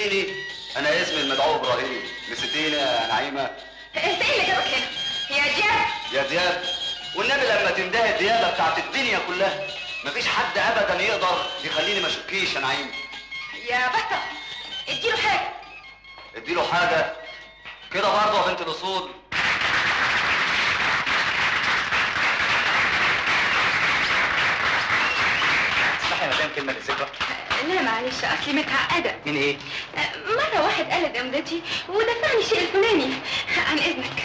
نسيتيني انا اسمي المدعو ابراهيم نسيتيني يا نعيمه انت ايه اللي جابك هنا يا دياب يا دياب والنبي لما تنتهي الديابه بتاعت الدنيا كلها مفيش حد ابدا يقدر يخليني ما اشكيش يا نعيم يا بطل اديله حاجه اديله حاجه كده برضه يا بنت الاصول اسمحي يا مدام كلمه للذكرى لا معلش اصلي متعقده من ايه؟ مره واحد قلد امدتي ودفعني الشيء الفلاني عن اذنك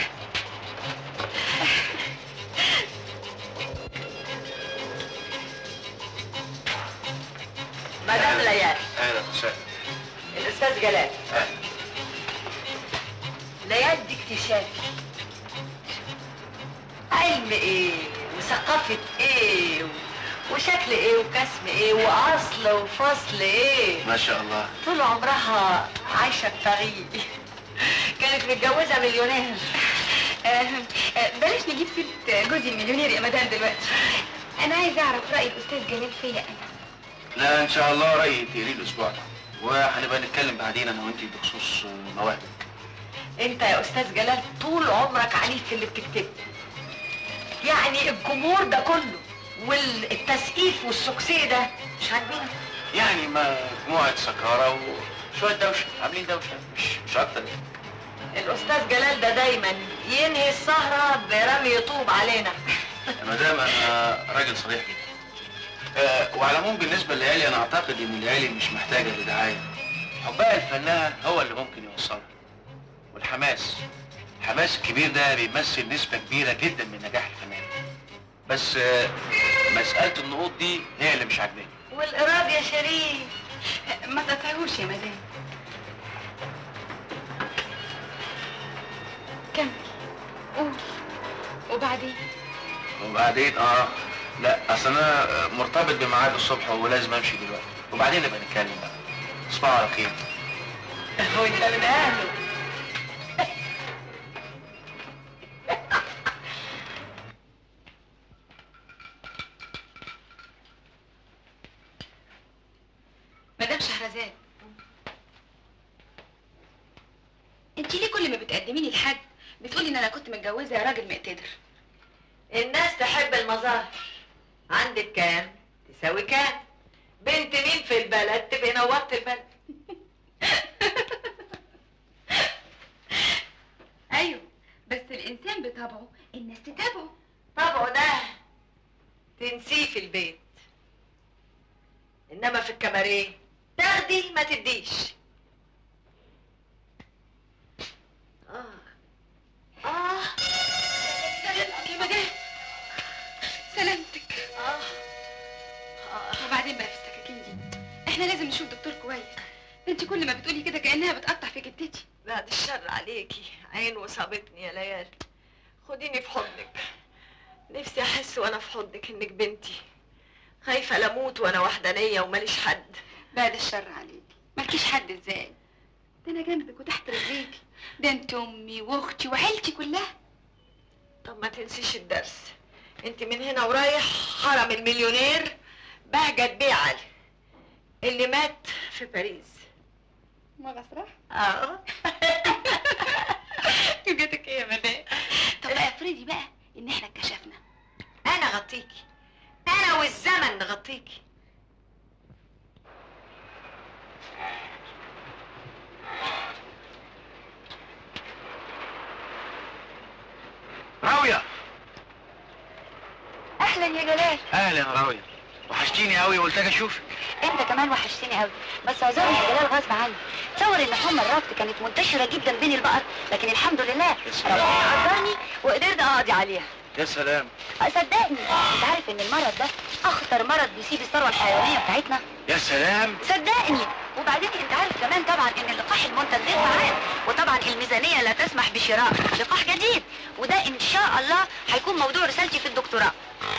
مدام ليال اهلا وسهلا الاستاذ جلال اهلا ليال دي اكتشافي علم ايه وثقافة ايه و- وشكل ايه وكسم ايه واصل وفصل ايه ما شاء الله طول عمرها عايشة في باريس كانت متجوزة مليونير آه، آه، بلاش نجيب سيره جوزي المليونير يا مدام دلوقتي انا عايزه اعرف راي الاستاذ جلال فيا انا لا ان شاء الله رايي تقري الاسبوع ده وهنبقى نتكلم بعدين انا وانت بخصوص مواهبك انت يا استاذ جلال طول عمرك عنيف في اللي بتكتبه يعني الجمهور ده كله والتسقيف والسكسيه ده مش عاجبينك يعني مجموعه سكاره وشويه دوشه عاملين دوشه مش مش اكتر الاستاذ جلال ده دايما ينهي السهره برمي طوب علينا يا مدام انا راجل صريح جدا آه وعلى العموم بالنسبه للعيالي انا اعتقد ان العيالي مش محتاجه لدعايه حبها الفنان هو اللي ممكن يوصلها والحماس الحماس الكبير ده بيمثل نسبه كبيره جدا من نجاح الفنان بس آه مساله النقوط دي هي اللي مش عاجباني والقراب يا شريف ما تقطعوش يا مدام كمل قول وبعدين وبعدين اه لا اصل انا مرتبط بميعاد الصبح ولازم امشي دلوقتي وبعدين نبقى نتكلم بقى تصبحوا على خير وانت من اهله مدام شهرزاد انت ليه كل ما بتقدمي لي الحد بتقولي ان انا كنت متجوزه يا راجل مقتدر الناس تحب المظاهر عندك كام تساوي كام بنت مين في البلد تبقي نورت البلد ايوه بس الانسان بطبعه الناس تتابعه طبعه ده تنسيه في البيت انما في الكباريه تاخدي ما تديش اه اه سلامتك يا مدام سلامتك اه اه وبعدين بقى في السكاكين دي احنا لازم نشوف دكتور كويس ده انت كل ما بتقولي كده كانها بتقطع في جدتي بعد الشر عليكي عين وصابتني يا ليال خديني في حضنك نفسي احس وانا في حضنك انك بنتي خايفه لموت وانا وحدانيه وماليش حد بعد الشر عليكي مالكيش حد ازاي ده انا جنبك وتحت رجليكي ده انت امي واختي وعيلتي كلها طب ما تنسيش الدرس انت من هنا ورايح حرم المليونير بهجت بيه علي اللي مات في باريس ما بصراحه اه جاتك ايه يا مدام طب بقى افرضي بقى ان احنا اتكشفنا انا غطيكي انا والزمن نغطيكي راويه اهلا يا جلال اهلا يا راويه وحشتيني قوي وقلت اجي اشوفك انت كمان وحشتني قوي بس اعذرني يا جلال غصب عني تصور ان حمى الربط كانت منتشره جدا بين البقر لكن الحمد لله سلام. ربنا عذرني وقدرت اقضي عليها يا سلام أه، صدقني انت عارف ان المرض ده اخطر مرض بيسيب الثروه الحيوانيه بتاعتنا يا سلام صدقني وبعدين انت عارف كمان طبعا ان اللقاح المنتج غير فعال وطبعا الميزانيه لا تسمح بشراء لقاح جديد وده ان شاء الله هيكون موضوع رسالتي في الدكتوراه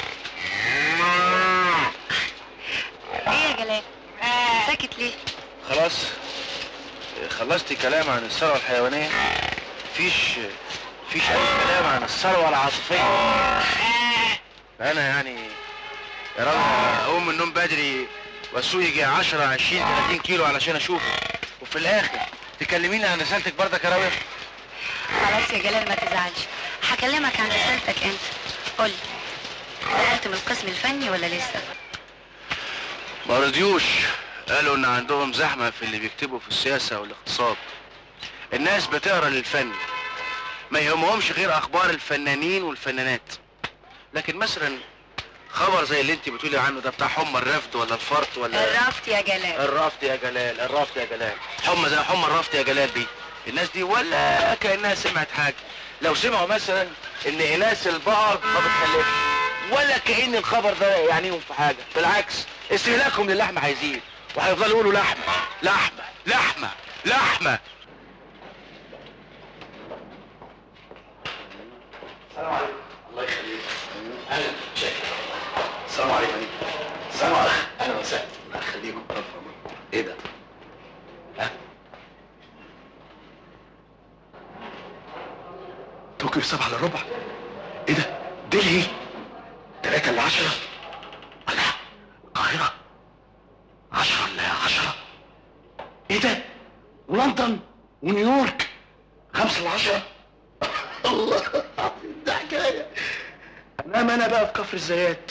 ايه يا جلال ساكت ليه خلاص خلصتي كلام عن الثروة الحيوانية مفيش مفيش أي كلام عن الثروة العاطفية أنا يعني يا راجل أقوم من النوم بدري وأسوق يجي 10 20 30 كيلو علشان أشوف وفي الاخر تكلميني عن رسالتك برضك يا راوية خلاص يا جلال ما تزعلش هكلمك عن رسالتك انت قولي نقلت من القسم الفني ولا لسه ما رضيوش قالوا ان عندهم زحمة في اللي بيكتبوا في السياسة والاقتصاد الناس بتقرا للفن ما يهمهمش غير اخبار الفنانين والفنانات لكن مثلا خبر زي اللي انت بتقولي عنه ده بتاع حمى الرفض ولا الفرط ولا الرفض يا جلال الرفض يا جلال الرفض يا جلال حمى زي حمى الرفض يا جلال دي الناس دي ولا كانها سمعت حاجه لو سمعوا مثلا ان اناث البقر ما بتخلفش ولا كأن الخبر ده يعنيهم في حاجه بالعكس استهلاكهم للحمه هيزيد وهيفضلوا يقولوا لحمه لحمه لحمه لحمه السلام عليكم الله يخليك اهلا شاكر السلام عليكم السلام عليكم اهلا وسهلا الله يخليكم ايه ده؟ ها؟ طوكيو سبعة الا ربع ايه ده؟ دلهي تلاتة الا عشرة الله القاهرة عشرة الا عشرة ايه ده؟ ولندن ونيويورك خمسة الا عشرة الله ده حكايه انما انا بقى في كفر الزيات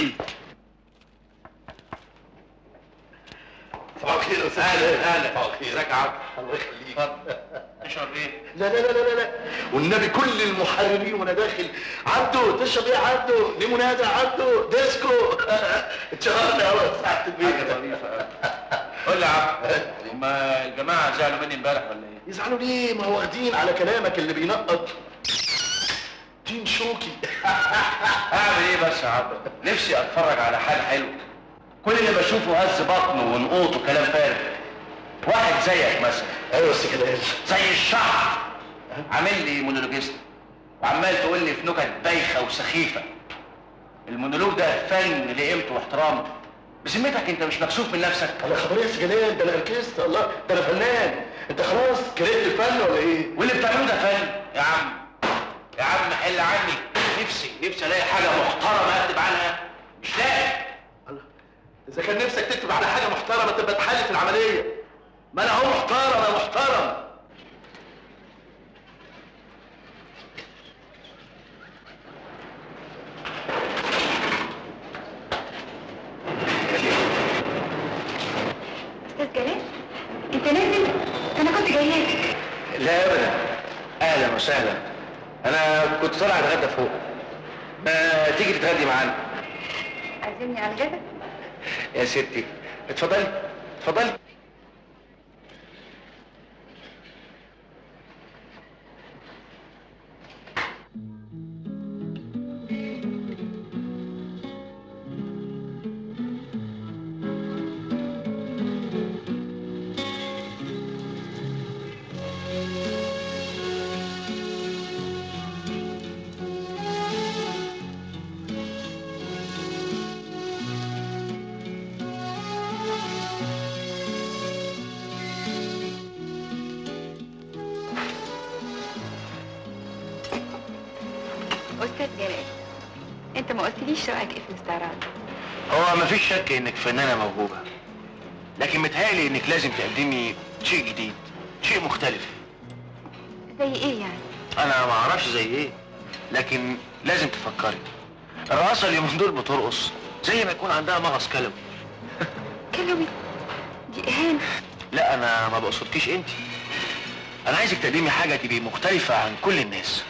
صباح الخير يا استاذ اهلا اهلا صباح الخير ازيك يا عبد الله يخليك اتفضل اشرب ايه لا لا لا لا لا والنبي كل المحررين وانا داخل عبده تشرب ايه يا عبده ليموناده يا عبده ديسكو اتشهرنا قوي يا سعاده البيت حاجه ظريفه قوي قول لي يا عبد هما الجماعه زعلوا مني امبارح ولا ايه يزعلوا ليه ما هو واخدين على كلامك اللي بينقط تين شوكي اعمل ايه بس يا عبد نفسي اتفرج على حال حلو كل اللي بشوفه هز بطنه ونقوط وكلام فارغ واحد زيك مثلا ايوه بس كده زي الشعر عامل لي مونولوجيست وعمال تقول لي في نكت بايخه وسخيفه المونولوج ده فن ليه قيمته واحترامه بذمتك انت مش مكسوف من نفسك انا خبريه يا جلال ده انا ركزت الله ده انا فنان انت خلاص كرهت الفن ولا ايه؟ واللي بتعمله ده فن يا عم يا عم حل عني نفسي نفسي الاقي حاجه محترمه اكتب عنها مش لاقي الله اذا كان نفسك تكتب على حاجه محترمه تبقى تحل في العمليه ما انا اهو محترم انا محترم استاذ جلال انت نازل انا كنت جايه لك لا ابدا اهلا وسهلا انا كنت طالع اتغدى فوق ما تيجي تتغدي معانا عازمني على الغدا يا ستي اتفضلي اتفضلي استاذ جلال انت ما قلتليش رايك ايه في الاستعراض هو مفيش شك انك فنانه موهوبه لكن متهيألي انك لازم تقدمي شيء جديد شيء مختلف زي ايه يعني انا ما اعرفش زي ايه لكن لازم تفكري الرقاصه اليومين دول بترقص زي ما يكون عندها مغص كلوي كلوي دي اهانه لا انا ما بقصدكيش انت انا عايزك تقدمي حاجه تبقي مختلفه عن كل الناس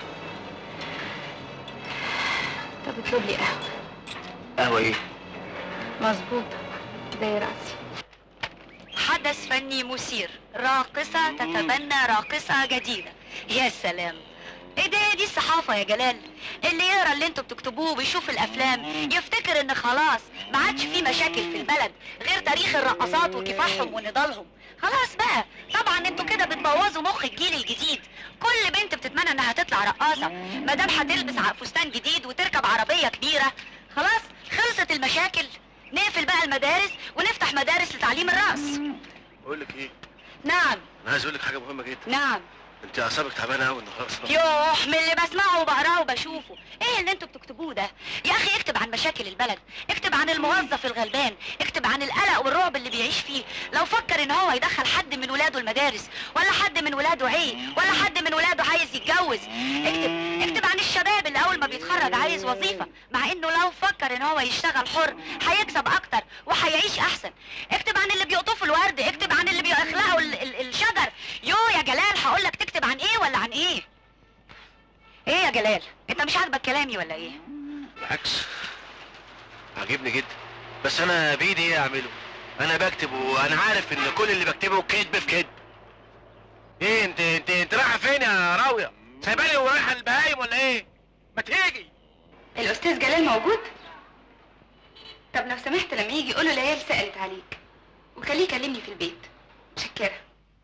طب اطلب لي قهوه قهوه ايه مظبوطه زي راسي حدث فني مثير راقصة تتبنى راقصة جديدة يا سلام ايه ده دي الصحافة يا جلال اللي يقرا اللي انتوا بتكتبوه وبيشوف الافلام يفتكر ان خلاص ما عادش في مشاكل في البلد غير تاريخ الرقصات وكفاحهم ونضالهم خلاص بقى طبعا انتوا كده بتبوظوا مخ الجيل الجديد كل بنت بتتمنى انها تطلع رقاصة ما دام هتلبس ع- فستان جديد وتركب عربية كبيرة خلاص خلصت المشاكل نقفل بقى المدارس ونفتح مدارس لتعليم الرقص بقول لك ايه نعم انا عايز اقول لك حاجه مهمه جدا نعم انت اعصابك تعبانه قوي النهارده يوه من اللي بسمعه وبقراه وبشوفه ايه اللي انتوا بتكتبوه ده يا اخي اكتب عن مشاكل البلد اكتب عن الموظف الغلبان اكتب عن القلق والرعب اللي بيعيش فيه لو فكر ان هو يدخل حد من ولاده المدارس ولا حد من ولاده عي ولا حد من ولاده عايز يتجوز اكتب اكتب عن الشباب اللي اول ما بيتخرج عايز وظيفة مع انه لو فكر ان هو يشتغل حر هيكسب اكتر وهيعيش احسن اكتب عن اللي بيقطفوا الورد اكتب عن اللي بيخلقوا ال- ال- الشجر يو يا جلال هقول لك تكتب عن ايه ولا عن ايه ايه يا جلال انت مش عاجبك كلامي ولا ايه بالعكس عاجبني جدا بس انا بايدي ايه اعمله انا بكتب وانا عارف ان كل اللي بكتبه كذب في كذب ايه انت انت انت رايحه فين يا راويه سايباني ورايحه البهايم ولا ايه ما تيجي الاستاذ جلال موجود طب لو سمحت لما يجي قوله ليال سالت عليك وخليه يكلمني في البيت متشكره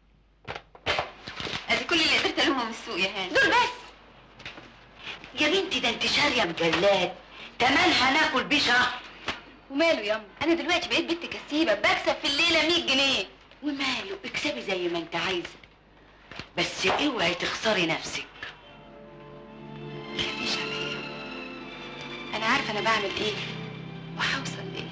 ادي كل اللي قدرت الومه من السوق يا هاني دول بس يا بنتي ده انت شاريه مجلات كمان هناكل بيه شهر وماله ياما انا دلوقتي بقيت بنت كسيبه بكسب في الليله 100 جنيه وماله اكسبي زي ما انت عايزه بس اوعي تخسري نفسك متخافيش عليا انا عارفه انا بعمل ايه وهوصل لايه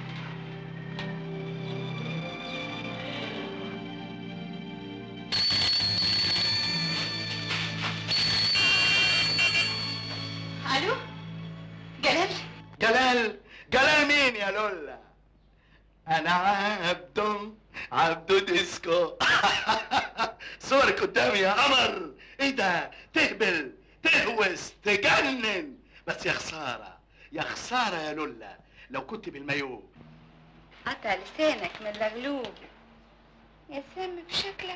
الو جلال جلال جلال مين يا لولا انا عبد عبدو ديسكو صورك قدامي يا قمر ايه ده تهبل تهوس تجنن بس يا خساره يا خساره يا لولا لو كنت بالمايو قطع لسانك من اللغلوب يا سامي بشكلك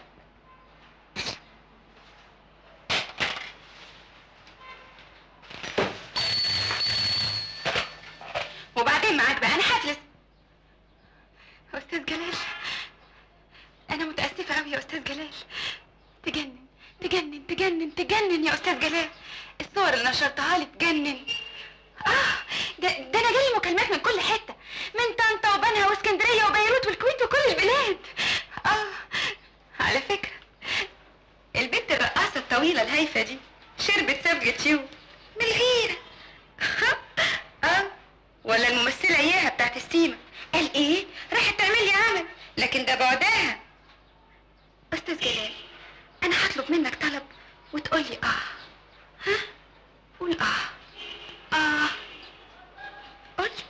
وبعدين معاك بقى انا هفلس استاذ جلال انا متاسفه قوي يا استاذ جلال تجنن تجنن تجنن تجنن يا استاذ جلال الصور اللي نشرتها لي تجنن اه ده, ده انا جالي مكالمات من كل حته من طنطا وبنها واسكندريه وبيروت والكويت وكل البلاد اه على فكره البنت الرقاصه الطويله الهايفه دي شربت سبجة يو من الغيره اه ولا الممثله اياها بتاعت السيما قال ايه راحت تعمل لي عمل لكن ده بعدها استاذ جلال انا هطلب منك طلب وتقول لي اه ها قول اه اه قلت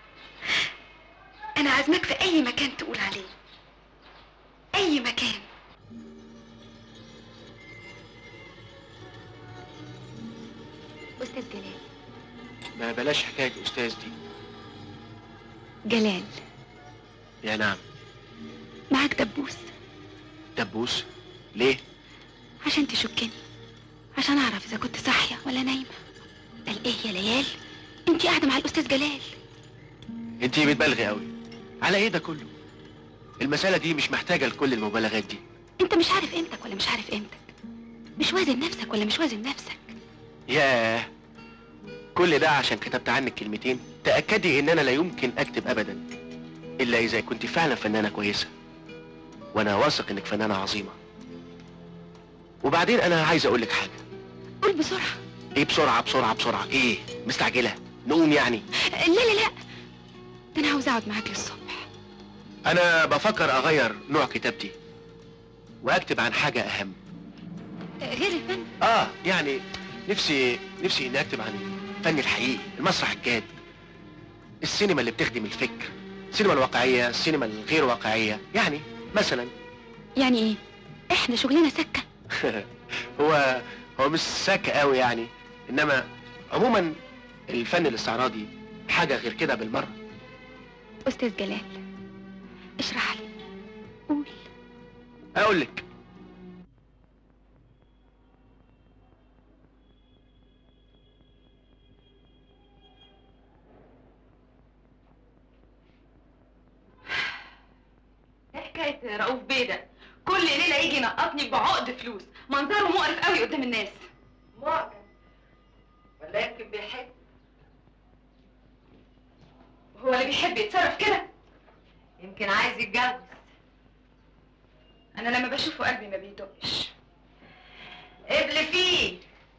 انا عازمك في اي مكان تقول عليه اي مكان استاذ جلال ما بلاش حكايه الاستاذ دي جلال يا نعم معاك دبوس دبوس ليه عشان تشكني عشان اعرف اذا كنت صاحيه ولا نايمه قال ايه يا ليال انت قاعده مع الاستاذ جلال انت بتبالغي قوي على ايه ده كله المساله دي مش محتاجه لكل المبالغات دي انت مش عارف قيمتك ولا مش عارف قيمتك مش وازن نفسك ولا مش وازن نفسك ياه كل ده عشان كتبت عنك كلمتين تأكدي ان انا لا يمكن اكتب ابدا الا اذا كنت فعلا فنانة كويسة وانا واثق انك فنانة عظيمة وبعدين انا عايز اقول لك حاجة قول بسرعه ايه بسرعة بسرعة بسرعة ايه مستعجلة نقوم يعني لا لا لا ده انا عاوز اقعد معاك للصبح انا بفكر اغير نوع كتابتي واكتب عن حاجة اهم غير الفن اه يعني نفسي نفسي اني اكتب عن الفن الحقيقي المسرح الجاد السينما اللي بتخدم الفكر السينما الواقعية السينما الغير واقعية يعني مثلا يعني ايه احنا شغلنا سكه هو هو مش ساك قوي يعني انما عموما الفن الاستعراضي حاجة غير كده بالمرة استاذ جلال اشرح لي قول اقول لك ايه حكايه رؤوف بيدا كل ليله يجي ينقطني بعقد فلوس منظره مقرف قوي قدام الناس معجب ولا يمكن بيحب هو اللي بيحب يتصرف كده يمكن عايز يتجوز انا لما بشوفه قلبي ما بيدقش قبل فيه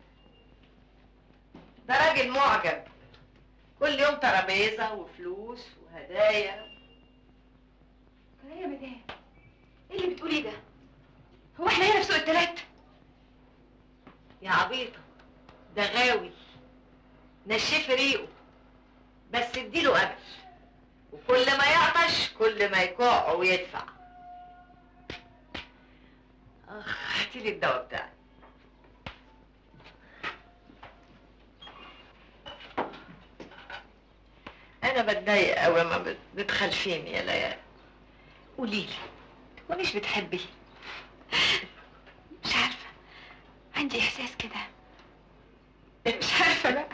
ده راجل معجب كل يوم ترابيزه وفلوس وهدايا ايه يا مدام ايه اللي بتقوليه ده هو احنا هنا في سوق التلات يا عبيطه ده غاوي نشفي ريقه بس اديله قبل وكل ما يعطش كل ما يكوع ويدفع اخ هاتيلي الدواء بتاعي انا بتضايق قوي ما بت- بتخلفيني يا ليالي قوليلي تكونيش بتحبي مش عارفه عندي احساس كده مش عارفه بقى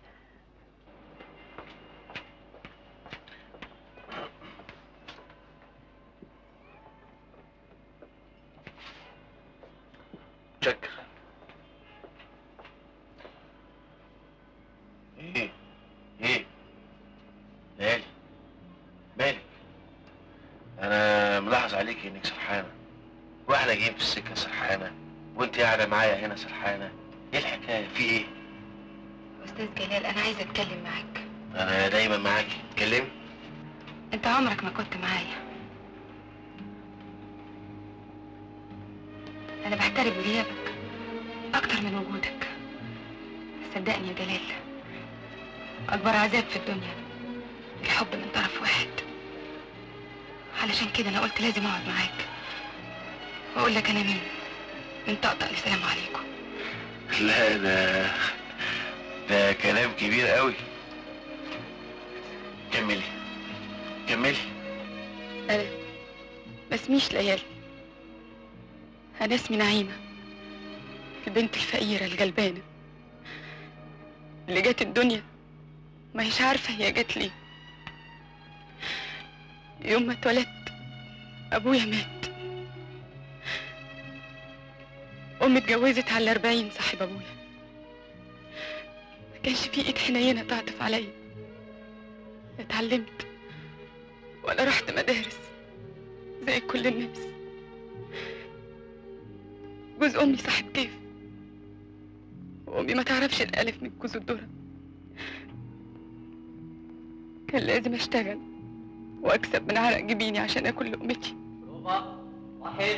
شكر ايه ايه ليالي مالك انا ملاحظ عليك انك سرحانه واحنا جايين في السكه سرحانه وانت قاعده معايا هنا سرحانه ايه الحكايه في ايه استاذ جلال انا عايزه اتكلم معاك انا دايما معاكي اتكلمي انت عمرك ما كنت معايا انا بحترم غيابك اكتر من وجودك صدقني يا جلال اكبر عذاب في الدنيا الحب من طرف واحد علشان كده انا قلت لازم اقعد معاك واقول لك انا مين من طقطق لسلام عليكم لا ده ده كلام كبير قوي كملي كملي انا ما اسميش ليالي انا اسمي نعيمه البنت الفقيره الغلبانه اللي جت الدنيا ما هيش عارفه هي جت ليه يوم ما اتولدت ابويا مات امي اتجوزت على الاربعين صاحب ابويا ما كانش في ايد حنينه تعطف عليا لا اتعلمت ولا رحت مدارس زي كل الناس جوز امي صاحب كيف وامي ما تعرفش الالف من جوز الذره كان لازم اشتغل واكسب من عرق جبيني عشان اكل لقمتي واحد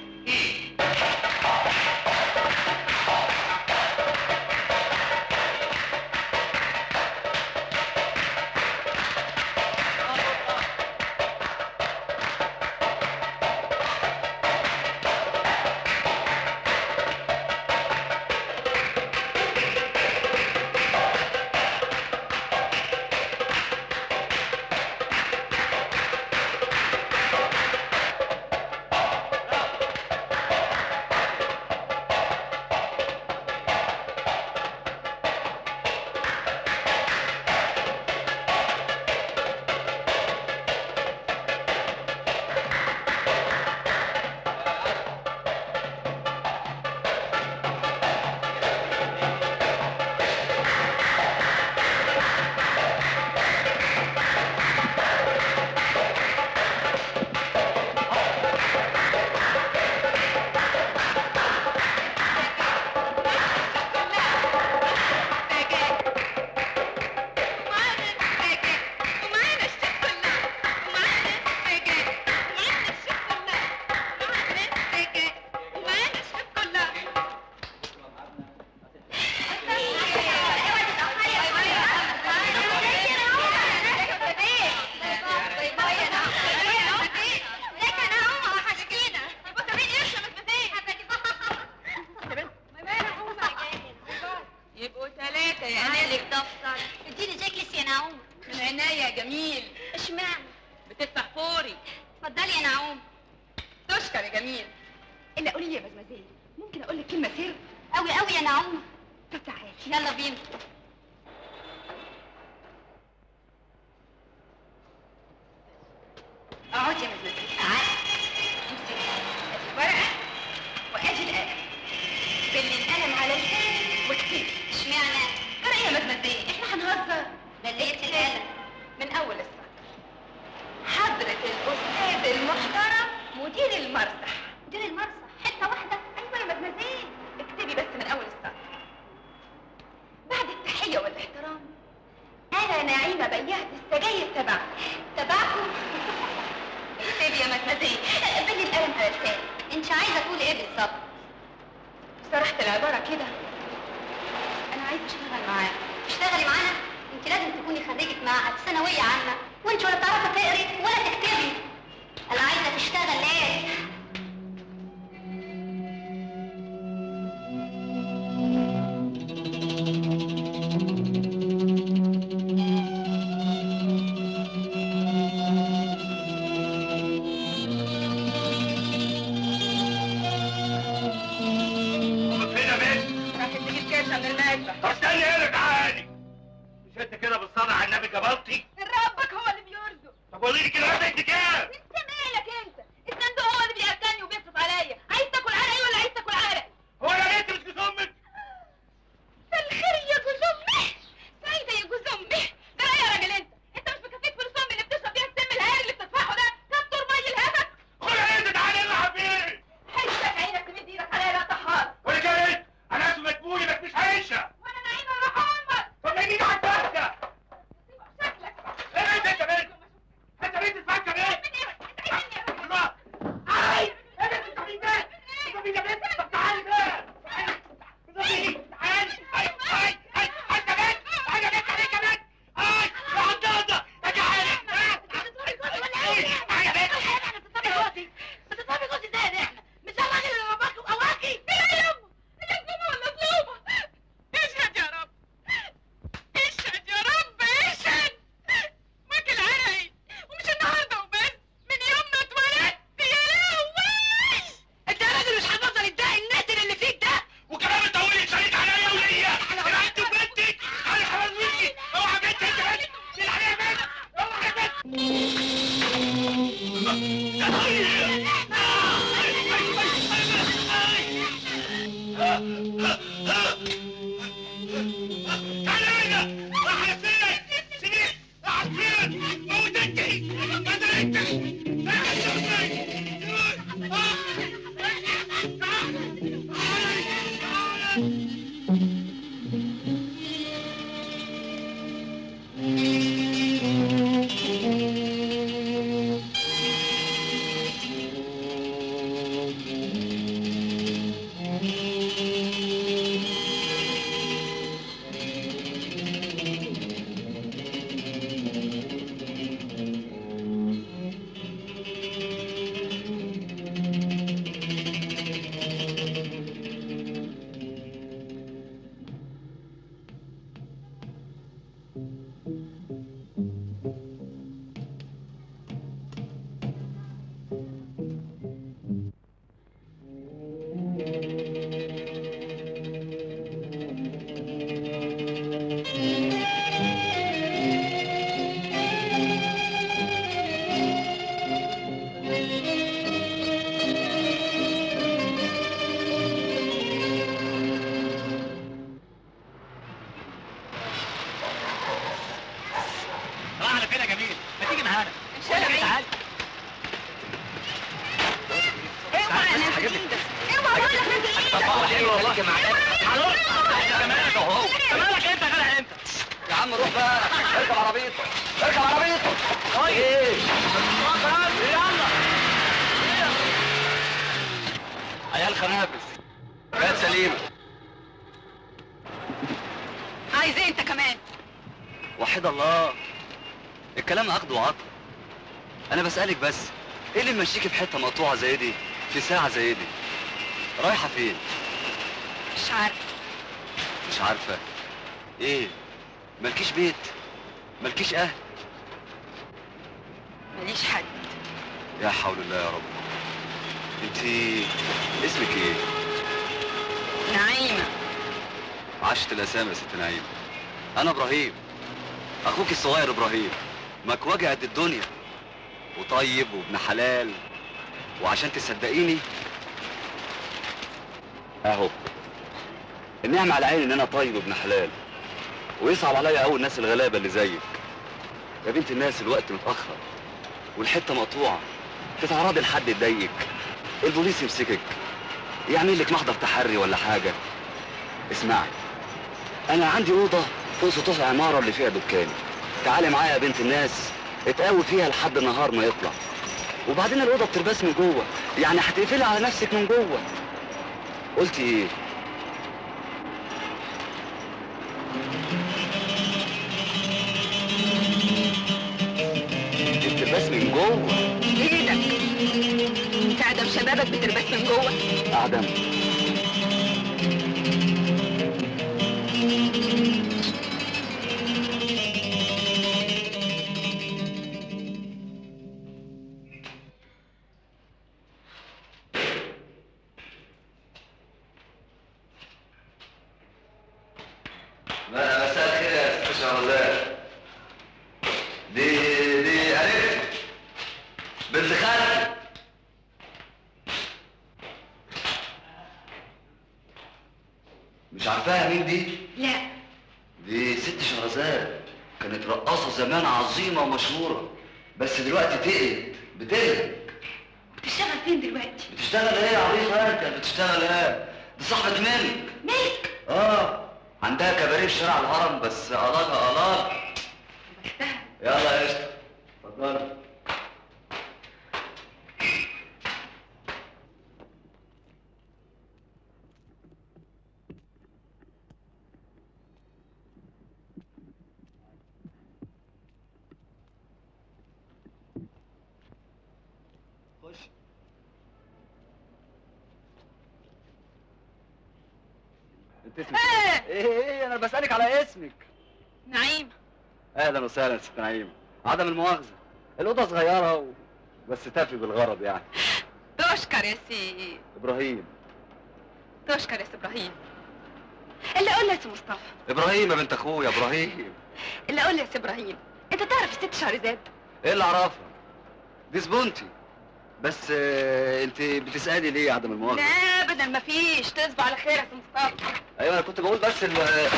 يبقوا ثلاثة يا عاملك دفتر اديني جاكيس يا نعوم من عناية جميل اشمعنى بتفتح فوري اتفضلي يا نعوم تشكر يا جميل الا قولي لي يا مزمزيل ممكن اقول لك كلمة سر قوي قوي يا نعوم طب تعالي يلا بينا اقعدي يا مزمزيل تعالي امسكي ورقة وادي القلم باللي القلم على الفيل واكتبي اشمعنى ترى يا مزمزيل احنا هنهزر بليت القلم من اول السطر حضرة الاستاذ المحترم مدير المسرح مدير المرسى حته واحده ايوه يا مزمزيل اكتبي بس من بالظبط صراحة العبارة كده أنا عايزة أشتغل معاه تشتغلي معانا انت لازم تكوني خريجة معهد ثانوية عامة وانت ولا بتعرفي تقري ولا تكتبي انا عايزة تشتغل ايه فين يا بنت؟ راح تجيب كاسة من المكبة طب استني هنا تعالي مش انت كده بالصلاة على النبي جبلتي؟ ربك هو اللي بيرزق طب قولي لي كده هات انت كام؟ انت مالك انت الصندوق هو اللي بياكلني وبيصرف عليا عايز تاكل عرقي ولا عايز تاكل عرق هو يا بنت مش جوز امك؟ الخير يا جوز امي سعيدة يا جوز امي ده رأي يا راجل انت انت مش مكفيك فلوس امي اللي بتشرب بيها السم الهاري اللي بتدفعه ده كتر مي الهبك خد انت تعالي العب بيه حيشك عينك تمد ايدك عليا لا طحال قولي كده انت انا اسمه مدبولي بس مش عايشه وانا نعيمة روح امك طب ما يجي على الفاكهه شكلك ايه انت يا بنت؟ انت بنت الفاكهه بنت؟ الله عاي ايه بنت انت مين ده؟ انت مين يا بنت؟ طب تعالي بقى تعالي تعالي تعالي هاي هاي هاي هاي يا بنت هاي يا بنت عليك يا بنت هاي يا عضاضه يا تعالي هاي يا بنت اشهد يا رب اشهد يا رب اشهد ماكل عرقي ومش النهارده وبس من يوم ما اتولدت يا لهوي انت يا راجل مش هتفضل تدعي الناتن اللي فيك ده وكمان بتقولي شريك عليا وليا انا انت وبنتك انا حراميكي اوعى بنت انت بنت مين عليها بنت اوعى بنت تعالى راح فين سنين راح فين موتتني راح على فين يا جميل ما تيجي معانا ان شاء الله تعالى اوعى انا ايدك اوعى بقول لك انت ايدك ايه والله خلاص كمان اهو مالك انت غالي انت يا عم روح بقى اركب عربيته اركب عربيته ايه خلاص يلا عيال خنافس بقت سليمه عايز ايه انت كمان وحد الله الكلام اخد وعطا انا بسألك بس ايه اللي ممشيكي في حته مقطوعه زي دي في ساعه زي دي رايحه فين مش عارفه مش عارفه ايه مالكيش بيت مالكيش اهل ماليش حد يا حول الله يا رب انت اسمك ايه نعيمه عشت الاسامي يا ست نعيم انا ابراهيم اخوك الصغير ابراهيم مكوجة قد الدنيا وطيب وابن حلال وعشان تصدقيني اهو النعمة على عيني ان انا طيب وابن حلال ويصعب عليا قوي الناس الغلابة اللي زيك يا بنت الناس الوقت متأخر والحتة مقطوعة تتعرضي لحد يضايقك البوليس يمسكك يعمل لك محضر تحري ولا حاجة اسمعي انا عندي اوضه فوق سطوح العماره اللي فيها دكاني تعالي معايا يا بنت الناس اتقوي فيها لحد النهار ما يطلع وبعدين الاوضه بترباس من جوه يعني هتقفلي على نفسك من جوه قلتي ايه انت بتلبسي من جوه ايدك انت عدم شبابك بتربس من جوه اعدم مساء الخير يا استاذ شهرزاد دي دي قريبتي بنت خالتي مش عارفاها مين دي؟ لا دي ست شهرزاد كانت رقاصة زمان عظيمة ومشهورة بس دلوقتي تقلت بتقلب بتشتغل فين دلوقتي بتشتغل ايه يا عبيطة انت بتشتغل ايه؟ دي صاحبة ملك ملك اه عندها كباريه في شارع الهرم بس قلاجها قلاج بختها يلا يا قشطة اتفضلي خش انت اسمك ايه ايه ايه انا بسألك على اسمك نعيم اهلا وسهلا يا ست نعيمه عدم المؤاخذه الاوضه صغيره و... بس تافي بالغرض يعني تشكر يا سي ابراهيم تشكر يا سي ابراهيم اللي اقول يا سي مصطفى ابراهيم يا بنت اخويا ابراهيم اللي اقول يا سي ابراهيم انت تعرف الست شهرزاد ايه اللي اعرفها دي زبونتي بس آه انت بتسالي ليه يا عدم المؤاخذه لا ابدا ما فيش تصبح على خير يا سي مصطفى ايوه انا كنت بقول بس ال...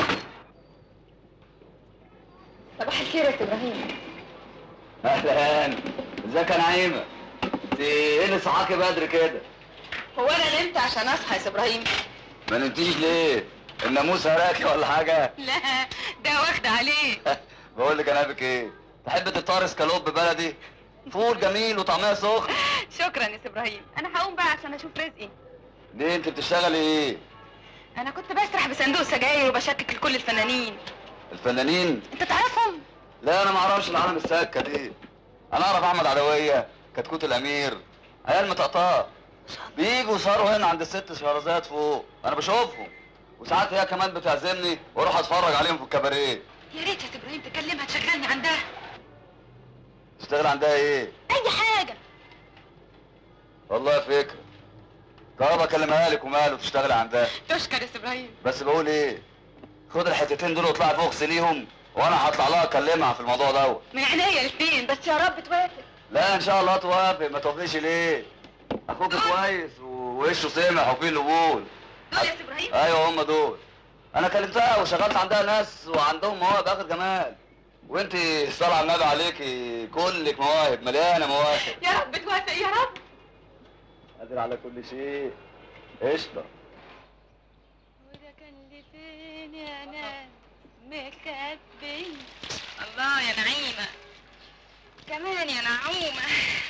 صباح الخير يا سي ابراهيم اهلا ازيك يا نعيمه انت ايه اللي صحاكي بدري كده هو انا نمت عشان اصحى يا سي ابراهيم ما نمتيش ليه الناموس هراكي ولا حاجه لا ده واخد عليه بقول لك انا بك ايه تحب تفطر اسكالوب بلدي فول جميل وطعميه سخن شكرا يا سي ابراهيم انا هقوم بقى عشان اشوف رزقي ليه انت بتشتغلي ايه انا كنت بسرح بصندوق سجاير وبشكك لكل الفنانين الفنانين انت تعرفهم لا انا ما اعرفش العالم السكه دي انا اعرف احمد عدويه كتكوت الامير عيال مطقطقه بيجوا يسهروا هنا عند الست شهرزاد فوق انا بشوفهم وساعات هي كمان بتعزمني واروح اتفرج عليهم في الكباريه يا ريت يا سي ابراهيم تكلمها تشغلني عندها تشتغل عندها ايه اي حاجه والله فكره طب اكلمها لك وماله تشتغل عندها تشكر يا سي ابراهيم بس بقول ايه خد الحتتين دول واطلعي فوق اغسليهم وانا هطلع لها اكلمها في الموضوع دوت من عينيا الاثنين بس يا رب توافق لا ان شاء الله توافق ما توافقش ليه اخوك كويس ووشه سمح وفيه القبول دول يا سي ابراهيم ايوه هم دول انا كلمتها وشغلت عندها ناس وعندهم مواهب اخر جمال وانت الصلاة على النبي عليكي كلك مواهب مليانه مواهب يا رب توافق يا رب قادر على كل شيء قشطه وده كان لي فين يا ناس مخبي الله يا نعيمة كمان يا نعومة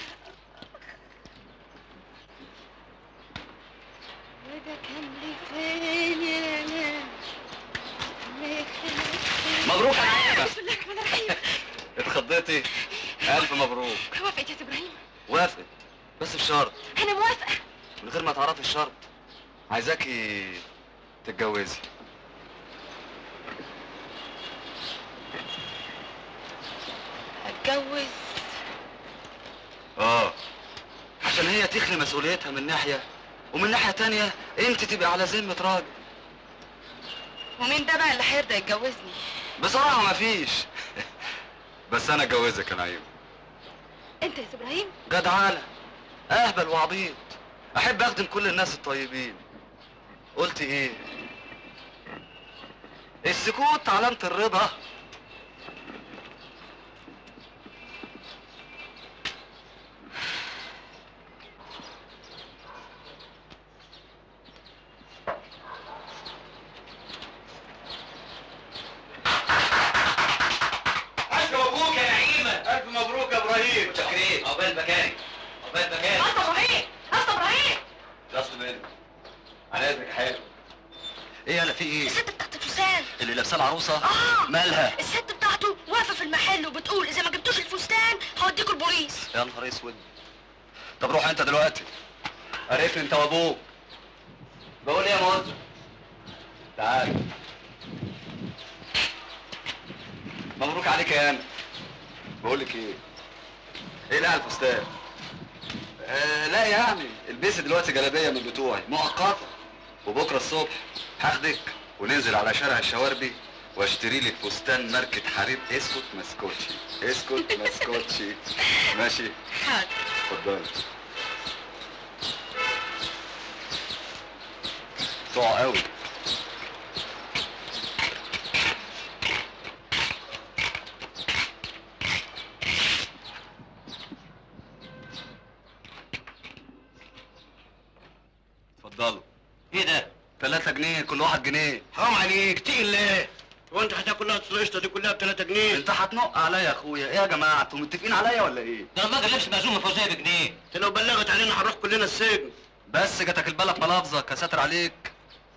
وده كان لي فين يا ناس مخبي مبروك يا نعيمة. بسم الله الرحمن الرحيم اتخضيتي الف مبروك وافقت يا سي ابراهيم وافقت بس بشرط انا موافقة من غير ما تعرفي الشرط عايزاكي تتجوزي اتجوز اه عشان هي تخلي مسؤوليتها من ناحية ومن ناحية تانية انت تبقى على ذمة راجل ومين ده بقى اللي هيرضى يتجوزني بصراحة مفيش بس انا اتجوزك يا نعيم انت يا سي ابراهيم جدعانة اهبل وعبيط احب اخدم كل الناس الطيبين قلت ايه السكوت علامة الرضا ألف مبروك يا نعيمة ألف مبروك يا إبراهيم شكرين عقبال مكانك عقبال مكانك أصل ابراهيم أصل ابراهيم جاست منك على اذنك حلو ايه انا في ايه الست بتاعت الفستان اللي لابسه العروسه اه مالها الست بتاعته واقفه في المحل وبتقول اذا ما جبتوش الفستان هوديكوا البوليس يا نهار اسود طب روح انت دلوقتي عرفني انت وابوك بقول ايه يا موظف تعال مبروك عليك يا انا بقول لك ايه ايه لا الفستان آه لا يعني البسي دلوقتي جلابيه من بتوعي مؤقته وبكره الصبح هاخدك وننزل على شارع الشواربي واشتري لك فستان ماركة حرير اسكت ماسكوتشي اسكت ماسكوتشي ماشي حاضر اتفضلي بتوع قوي اتفضلوا ايه ده؟ 3 جنيه كل واحد جنيه حرام عليك تقل ليه؟ هو انت هتاكل لها القشطه دي كلها ب 3 جنيه؟ انت هتنق عليا يا اخويا ايه يا جماعه انتوا متفقين عليا ولا ايه ده لما اجي لبس مأزومه فوزيه بجنيه انت لو بلغت علينا هنروح كلنا السجن بس جاتك البلد ملافظك يا ساتر عليك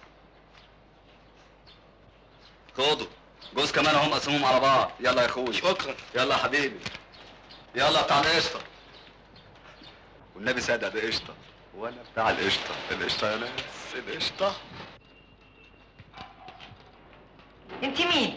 خدوا جوز كمان اهم قسموهم على بعض يلا يا اخويا شكرا يلا يا حبيبي يلا بتاع القشطه والنبي صدق ده قشطه وانا بتاع القشطه القشطه يا ناس القشطه انت مين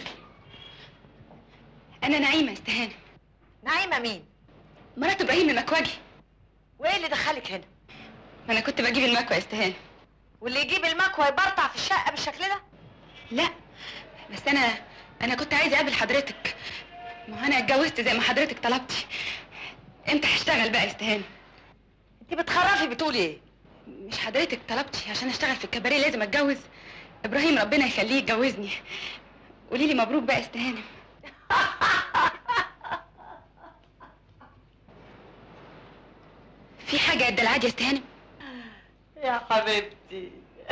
انا نعيمه استهانه نعيمه مين مرات ابراهيم المكواجي وايه اللي دخلك هنا ما انا كنت بجيب المكوى يا استهانه واللي يجيب المكوى يبرطع في الشقه بالشكل ده لا بس انا انا كنت عايزه اقابل حضرتك ما هو انا اتجوزت زي ما حضرتك طلبتي امتى هشتغل بقى يا استهانه انت بتخرفي بتقولي ايه مش حضرتك طلبتي عشان اشتغل في الكباريه لازم اتجوز ابراهيم ربنا يخليه يتجوزني قولي لي مبروك بقى يا استهانه في حاجه قد العادي يا استهانه يا حبيبتي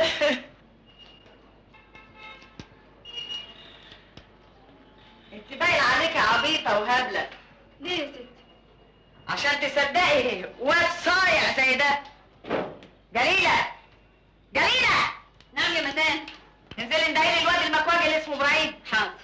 انت باين عليكي عبيطه وهبله ليه يا ست عشان تصدقي واد صايع زي ده جليله جليله نعم يا مدام انزلي اندهي لي الواد المكواجي اللي اسمه ابراهيم حاضر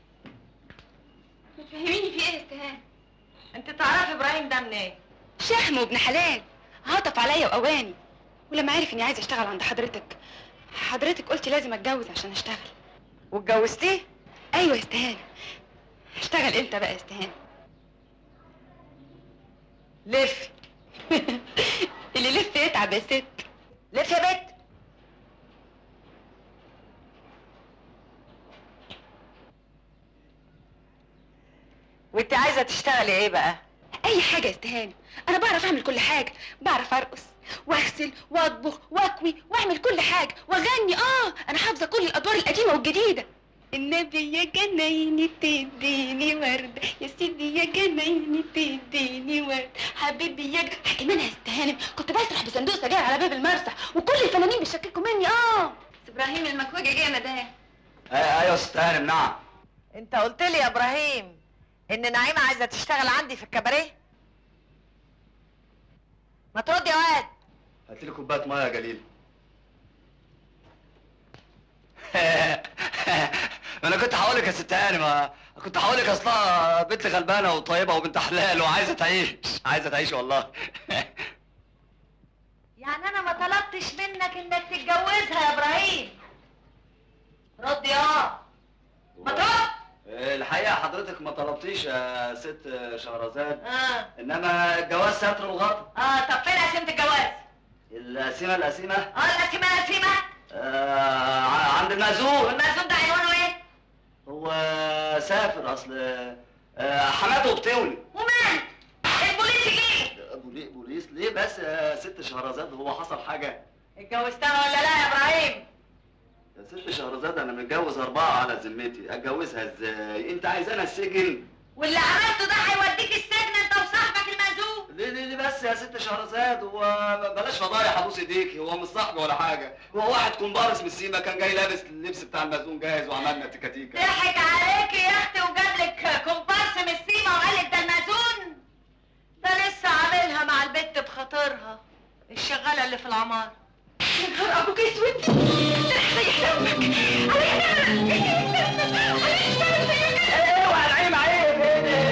تفهميني في ايه يا استهانه انت تعرفي ابراهيم ده منين شهم وابن حلال عطف عليا وقواني ولما عرف اني عايزه اشتغل عند حضرتك حضرتك قلتي لازم اتجوز عشان اشتغل واتجوزتيه ايوه يا استهانه اشتغل امتى بقى يا استهانه لف اللي لف يتعب يا ست لف يا بت وانت عايزه تشتغلي ايه بقى اي حاجه يا استهانه انا بعرف اعمل كل حاجه بعرف ارقص واغسل واطبخ واكوي واعمل كل حاجه واغني اه انا حافظه كل الادوار القديمه والجديده النبي يا جنايني تديني ورد يا سيدي يا جنايني تديني ورد حبيبي يا ج... كمان يا استهانم كنت بسرح بصندوق سجاير على باب المسرح وكل الفنانين بيشككوا مني اه ابراهيم المكوجه جه يا مدام ايوه يا ست هانم نعم انت قلت لي يا ابراهيم ان نعيمه عايزه تشتغل عندي في الكباريه ما ترد يا واد هات لي كوبايه ميه يا جليل ما انا كنت هقول لك يا ست هانم ما كنت هقول لك اصلها بنت غلبانه وطيبه وبنت حلال وعايزه تعيش عايزه تعيش والله يعني انا ما طلبتش منك انك تتجوزها يا ابراهيم رد يا ما ترد الحقيقه حضرتك ما طلبتيش يا ست شهرزاد اه انما الجواز ستر وغطا اه طب فين قسيمه الجواز القسيمه القسيمه اه القسيمه القسيمه آه ع- عند المأذون والمأذون ده عنوانه ايه هو سافر اصل آه حماته بتولي ومال البوليس يجيبه بولي- بوليس ليه بس يا ست شهرزاد هو حصل حاجه اتجوزتها ولا لا يا ابراهيم يا ست شهرزاد انا متجوز اربعه على ذمتي اتجوزها ازاي انت عايزانا السجن واللي عملته ده هيوديك السجن انت وصاحبك المأذون ليه ليه ليه بس يا ست شهرزاد هو بلاش فضايح ابوس ايديكي هو مش صاحبي ولا حاجه هو واحد كومبارس من السيما كان جاي لابس اللبس بتاع المأذون جاهز وعملنا تيكاتيكا ضحك عليكي يا اختي وجاب لك كومبارس من السيما وقال لك ده المأذون ده لسه عاملها مع البت بخاطرها الشغاله اللي في العماره يا نهار ابوك اسود هيحرقك اوعى العيب عيب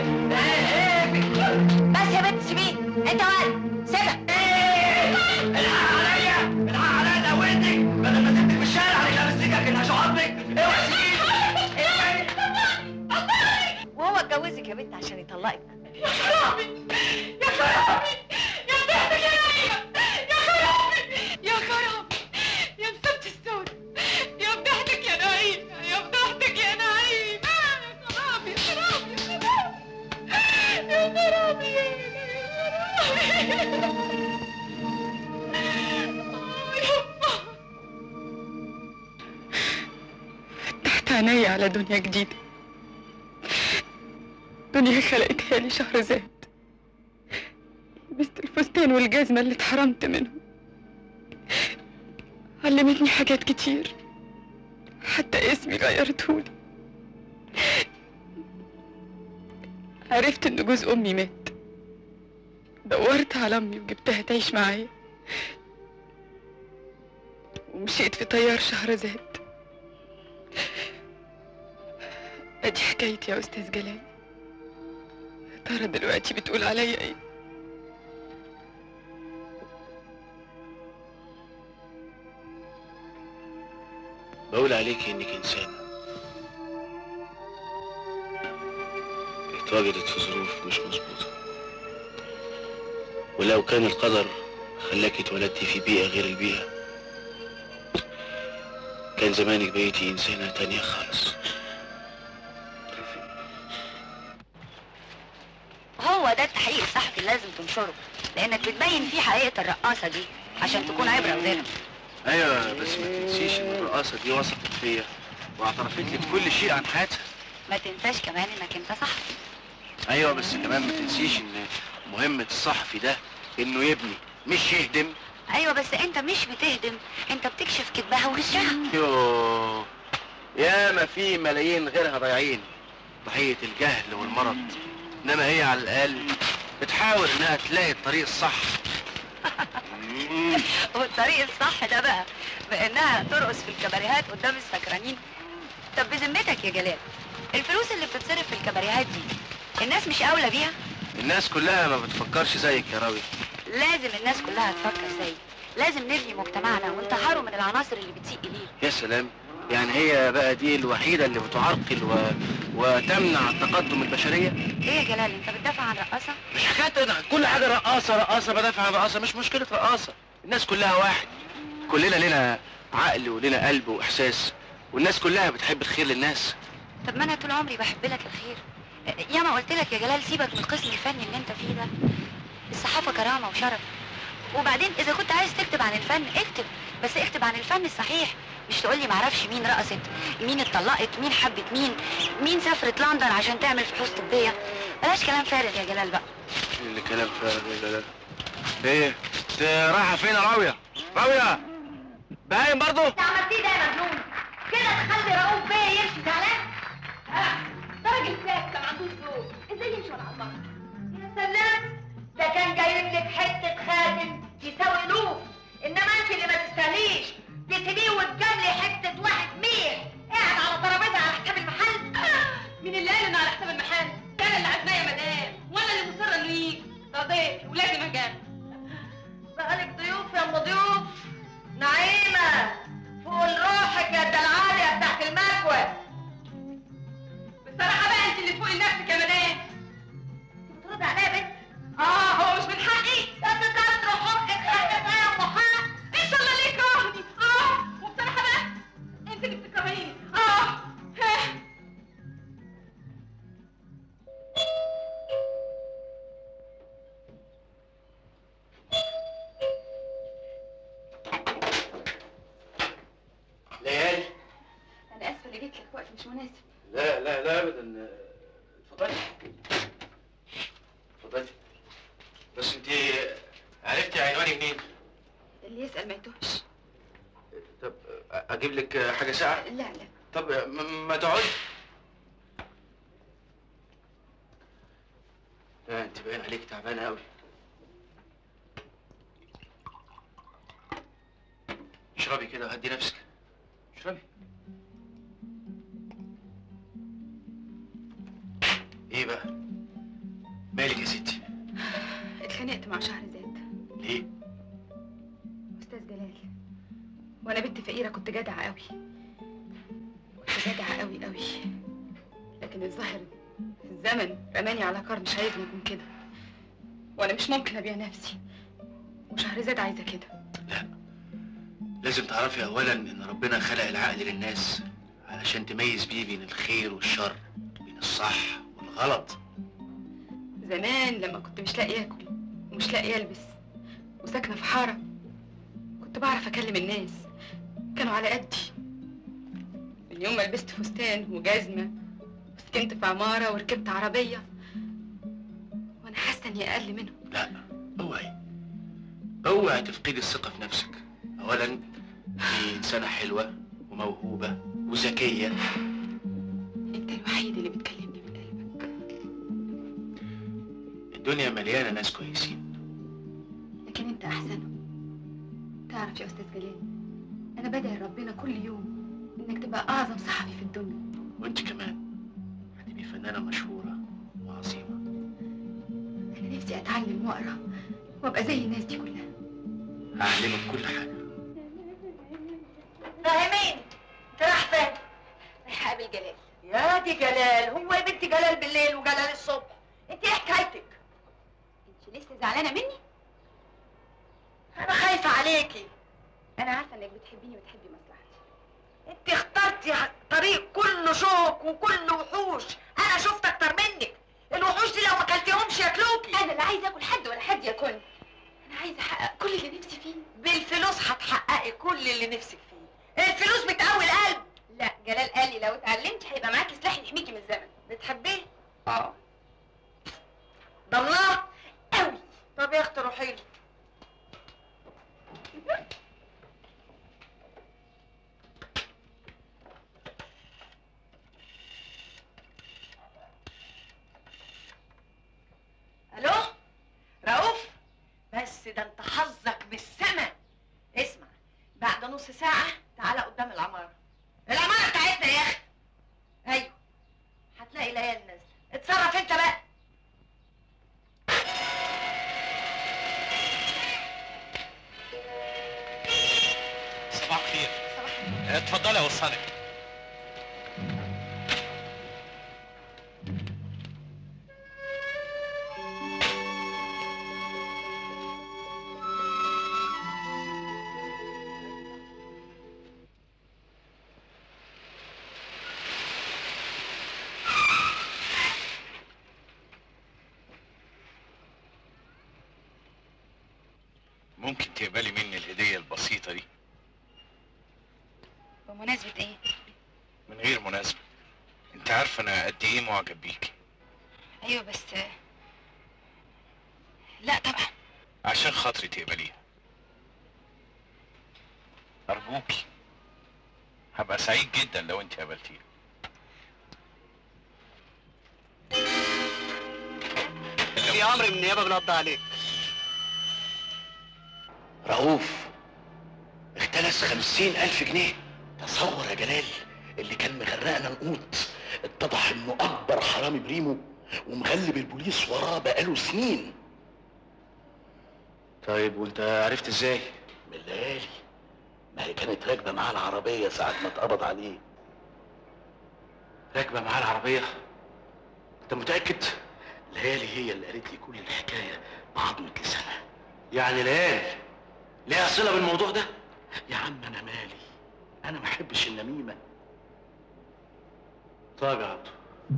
بس يا بنت سيبيه انت ولد سيبها الحق عليا الحق عليا ده ودنك بدل ما تبني في الشارع اللي لابسك اللي هشعطك اوعى سيبيه وهو اتجوزك يا بنت عشان يطلقك يا خرابي يا خرابي يا بختك يا نعيمة يا خرابي يا خرابي يا مسبت السود يا بختك يا نعيمة يا بختك يا نعيمة يا خرابي يا خرابي يا خرابي يا خرابي يا خرابي فتحت عيني على دنيا جديدة دنيا خلقتها لي شهرزاد لبست الفستان والجزمة اللي اتحرمت منهم علمتني حاجات كتير حتى اسمي غيرتهولي عرفت ان جوز امي مات دورت على امي وجبتها تعيش معايا ومشيت في طيار شهرزاد ادي حكايتي يا استاذ جلال يا ترى دلوقتي بتقول عليا ايه بقول عليك انك انسانة اتواجدت في ظروف مش مظبوطة ولو كان القدر خلاك اتولدتي في بيئة غير البيئة كان زمانك بقيتي انسانة تانية خالص هو ده التحقيق الصحفي اللي لازم تنشره لانك بتبين فيه حقيقه الرقاصه دي عشان تكون عبره لغيرها ايوه بس ما تنسيش ان الرقاصة دي وثقت فيا واعترفت لي بكل شيء عن حياتها ما تنساش كمان انك انت صحفي ايوه بس كمان ما تنسيش ان مهمة الصحفي ده انه يبني مش يهدم ايوه بس انت مش بتهدم انت بتكشف كذبها وغشها يوه يا ما في ملايين غيرها ضايعين ضحية الجهل والمرض انما هي على الاقل بتحاول انها تلاقي الطريق الصح مم. والطريق الصح ده بقى بانها ترقص في الكباريهات قدام السكرانين طب بذمتك يا جلال الفلوس اللي بتتصرف في الكباريهات دي الناس مش اولى بيها الناس كلها ما بتفكرش زيك يا راوي لازم الناس كلها تفكر زي لازم نبني مجتمعنا وانتحاره من العناصر اللي بتسيء اليه يا سلام يعني هي بقى دي الوحيدة اللي بتعرقل و... وتمنع تقدم البشرية ايه يا جلال انت بتدافع عن رقاصه مش حكاية أنا كل حاجة رقاصة رقاصة بدافع عن رقاصة مش مشكلة رقاصة الناس كلها واحد كلنا لنا عقل ولنا قلب وإحساس والناس كلها بتحب الخير للناس طب ما انا طول عمري بحب لك الخير ياما قلت لك يا جلال سيبك من القسم الفني اللي انت فيه ده الصحافه كرامه وشرف وبعدين اذا كنت عايز تكتب عن الفن اكتب بس اكتب عن الفن الصحيح مش تقولي معرفش مين رقصت مين اتطلقت مين حبت مين مين سافرت لندن عشان تعمل فحوص طبيه بلاش كلام فارغ يا جلال بقى اللي كلام فارغ ولا لا ايه انت رايحة فين يا راوية راوية باين برضو انت عملتيه ده يا مجنون كده تخلي رؤوف بيه يمشي زعلان ده راجل ساكت ما عندوش ذوق ازاي يمشي وانا على البحر يا سلام ده كان جايب لك حته خاتم يساوي الوف انما انت اللي ما تستاهليش تسيبيه وتجاملي حته واحد ميح قاعد على ترابيزه على حساب المحل مين اللي قال انه على حساب المحل؟ ده انا اللي عازماه يا مدام وانا اللي مصره انه يجي ده ضيف ولازم اجامل بقالك ضيوف يا ام ضيوف نعيمه فوق روحك يا الدلعاليه بتاعت المكوى بصراحه بقى انت اللي فوق لنفسك يا مدام بترد عليا يا بنت اه هو مش من حقي ده تكسر حقك حقك يا ام حق ان شاء الله ليه يكرهني اه وبصراحه بقى انت اللي بتكرهيني اه ها. ليالي انا اسفه اللي جيت لك وقت مش مناسب لا لا لا ابدا اتفضلي اتفضلي بس انت عرفتي عنواني منين؟ اللي يسال ما يتوهش طب اجيب لك حاجه ساعه؟ لا لا طب م- ما تقعدي لا انت باين عليك تعبانه قوي اشربي كده وهدي نفسك اشربي ايه بقى مالك يا ستي اتخانقت مع شهرزاد ليه استاذ جلال وانا بنت فقيره كنت جدعه قوي كنت جدعه قوي قوي لكن الظاهر الزمن رماني على كار مش عايزني اكون كده وانا مش ممكن ابيع نفسي وشهرزاد عايزه كده لازم تعرفي اولا ان ربنا خلق العقل للناس علشان تميز بيه بين الخير والشر بين الصح والغلط زمان لما كنت مش لاقيه اكل ومش لاقيه البس وساكنه في حاره كنت بعرف اكلم الناس كانوا على قدي من يوم ما لبست فستان وجزمه وسكنت في عماره وركبت عربيه وانا حاسه اني اقل منهم لا اوعي اوعي تفقدي الثقة في نفسك اولا دي انسانة حلوة وموهوبة وذكية انت الوحيد اللي بتكلمني من قلبك الدنيا مليانة ناس كويسين لكن انت احسنهم تعرف يا استاذ جلال انا بدعي ربنا كل يوم انك تبقى اعظم صحفي في الدنيا وانت كمان هتبقي فنانة مشهورة وعظيمة انا نفسي اتعلم واقرا وابقى زي الناس دي كلها هعلمك كل حاجة فاهمين انت رايح فين رايحه اقابل جلال يا دي جلال هو يا بنت جلال بالليل وجلال الصبح انت ايه حكايتك انت لسه زعلانه مني انا خايفه عليكي انا عارفه انك بتحبيني وتحبي مصلحتي انت اخترتي طريق كله شوك وكله وحوش انا شفت اكتر منك الوحوش دي لو ما اكلتيهمش ياكلوكي انا لا عايزه اكل حد ولا حد ياكلني انا عايزه احقق كل اللي نفسي فيه بالفلوس هتحققي كل اللي نفسك فيه الفلوس بتقوي القلب لا جلال قال لي لو اتعلمت هيبقى معاكي سلاح يحميكي من الزمن بتحبيه اه ضمناه قوي طب يا اختي روحي له الو رؤوف بس ده انت حظك بالسما اسمع بعد نص ساعة تعالى قدام العمارة العمارة بتاعتنا يا اخي ايوه هتلاقي ليالي نازلة اتصرف انت بقى صباح الخير اتفضلي اوصلك ممكن تقبلي مني الهدية البسيطة دي بمناسبه ايه من غير مناسبة انت عارفة انا قد ايه معجب بيكي ايوه بس لا طبعا عشان خاطري تقبليها ارجوكي هبقى سعيد جدا لو انت قبلتيها في امر من النيابه بنقضي عليك رؤوف اختلس خمسين ألف جنيه تصور يا جلال اللي كان مغرقنا نقوط اتضح انه اكبر حرامي بريمو ومغلب البوليس وراه بقاله سنين طيب وانت عرفت ازاي من الليالي ما هي كانت راكبه معاه العربيه ساعه ما اتقبض عليه راكبة معاه العربية انت متأكد ليالي هي اللي قالت لي كل الحكايه بعضمة لسانها يعني ليال ليها صلة بالموضوع ده يا عم انا مالي انا ما احبش النميمه طيب يا عبدو